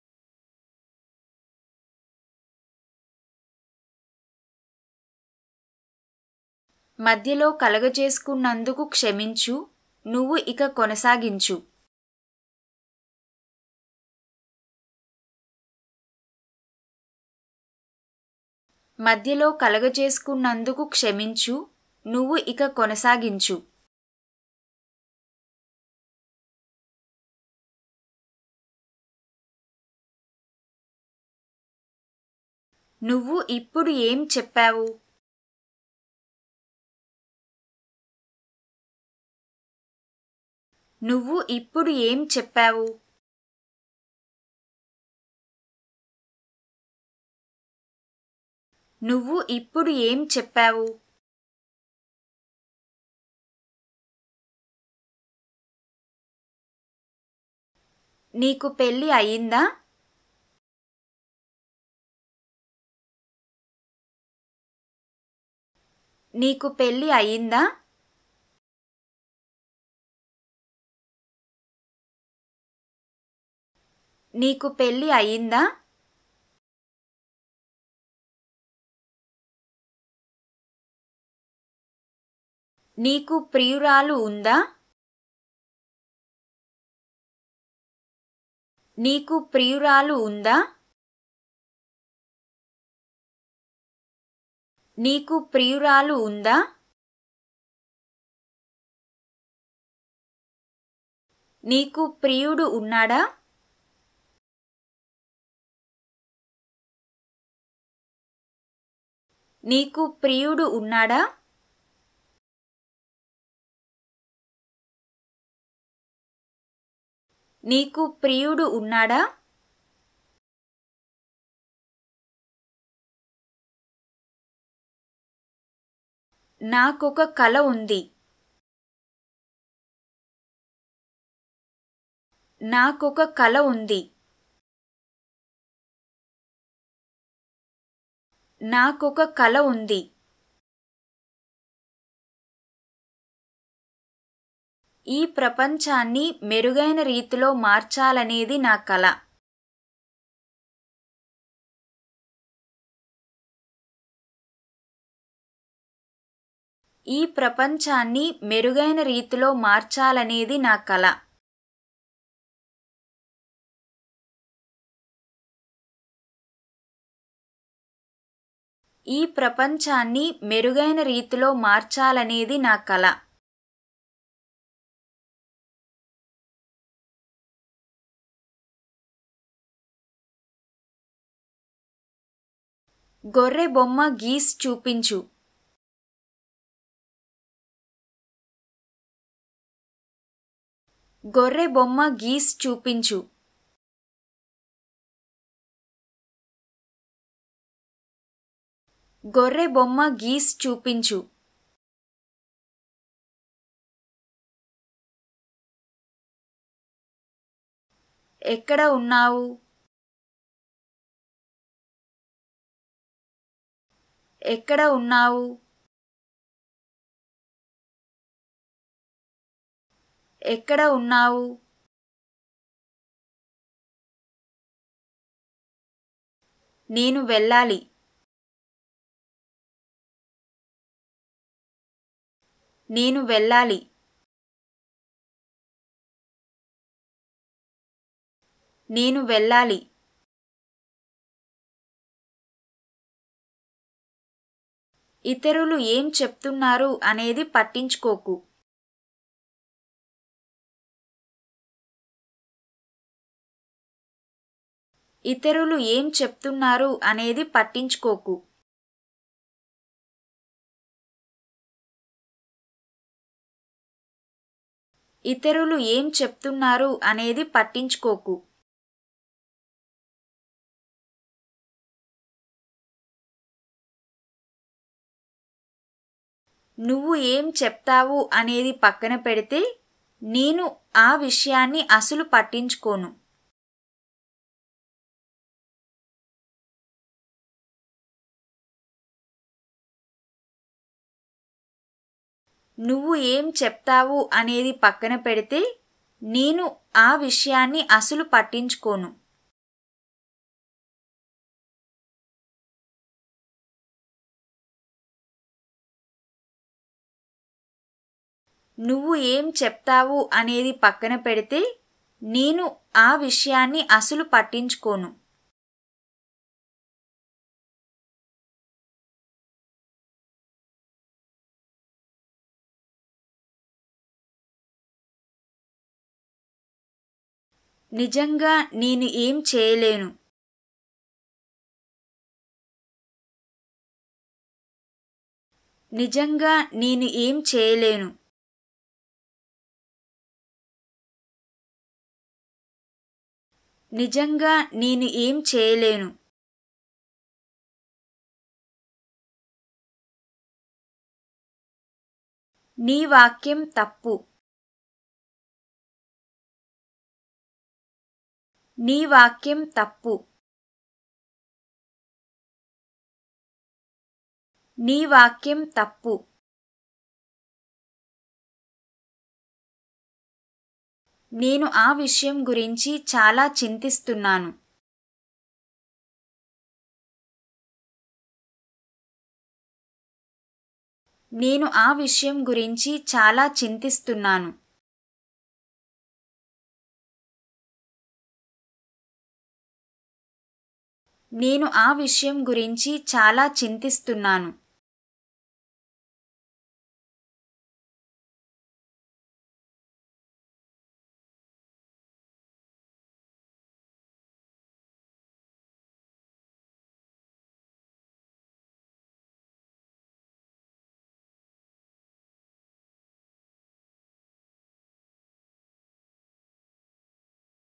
మధ్యలో కలగజేసుకున్నందుకు క్షమించు నువ్వు ఇక కొనసాగించు మధ్యలో కలగజేసుకున్నందుకు క్షమించు నువ్వు ఇక కొనసాగించు నువ్వు ఇప్పుడు ఏం చెప్పావు నువ్వు ఇప్పుడు ఏం చెప్పావు నువ్వు ఇప్పుడు ఏం చెప్పావు నీకు పెళ్ళి అయిందా నీకు పెళ్ళి అయిందా నీకు పెళ్ళి అయిందా నీకు ప్రియురాలు ఉందా నీకు ప్రియురాలు ఉందా నీకు ప్రియురాలు ఉందా నీకు ప్రియుడు ఉన్నాడా నీకు ప్రియుడు ఉన్నాడా నీకు ప్రియుడు ఉన్నాడా నాకొక కల ఉంది నాకొక కల ఉంది నాకొక కల ఉంది ఈ ప్రపంచాన్ని మెరుగైన రీతిలో మార్చాలనేది నా కల ఈ ప్రపంచాన్ని మెరుగైన రీతిలో మార్చాలనేది నా కల ఈ ప్రపంచాన్ని మెరుగైన రీతిలో మార్చాలనేది నా కల గొర్రె బొమ్మ గీస్ చూపించు గొర్రె బొమ్మ గీస్ చూపించు గొర్రె బొమ్మ గీస్ చూపించు ఎక్కడ ఉన్నావు ఎక్కడ ఉన్నావు ఎక్కడ ఉన్నావు నేను వెళ్ళాలి నేను వెళ్ళాలి నేను వెళ్ళాలి ఇతరులు ఏం చెప్తున్నారు అనేది పట్టించుకోకు ఇతరులు ఏం చెప్తున్నారు అనేది పట్టించుకోకు ఇతరులు ఏం చెప్తున్నారు అనేది పట్టించుకోకు నువ్వు ఏం చెప్తావు అనేది పక్కన పెడితే నేను ఆ విషయాన్ని అసలు పట్టించుకోను నువ్వు ఏం చెప్తావు అనేది పక్కన పెడితే నేను ఆ విషయాన్ని అసలు పట్టించుకోను నువ్వు ఏం చెప్తావు అనేది పక్కన పెడితే నేను ఆ విషయాన్ని అసలు పట్టించుకోను నిజంగా నేను ఏం చేయలేను నిజంగా నేను ఏం చేయలేను నిజంగా నేను ఏం చేయలేను నీ వాక్యం తప్పు నీ వాక్యం తప్పు నీ వాక్యం తప్పు నేను ఆ విషయం గురించి చాలా చింతిస్తున్నాను నేను ఆ విషయం గురించి చాలా చింతిస్తున్నాను నేను ఆ విషయం గురించి చాలా చింతిస్తున్నాను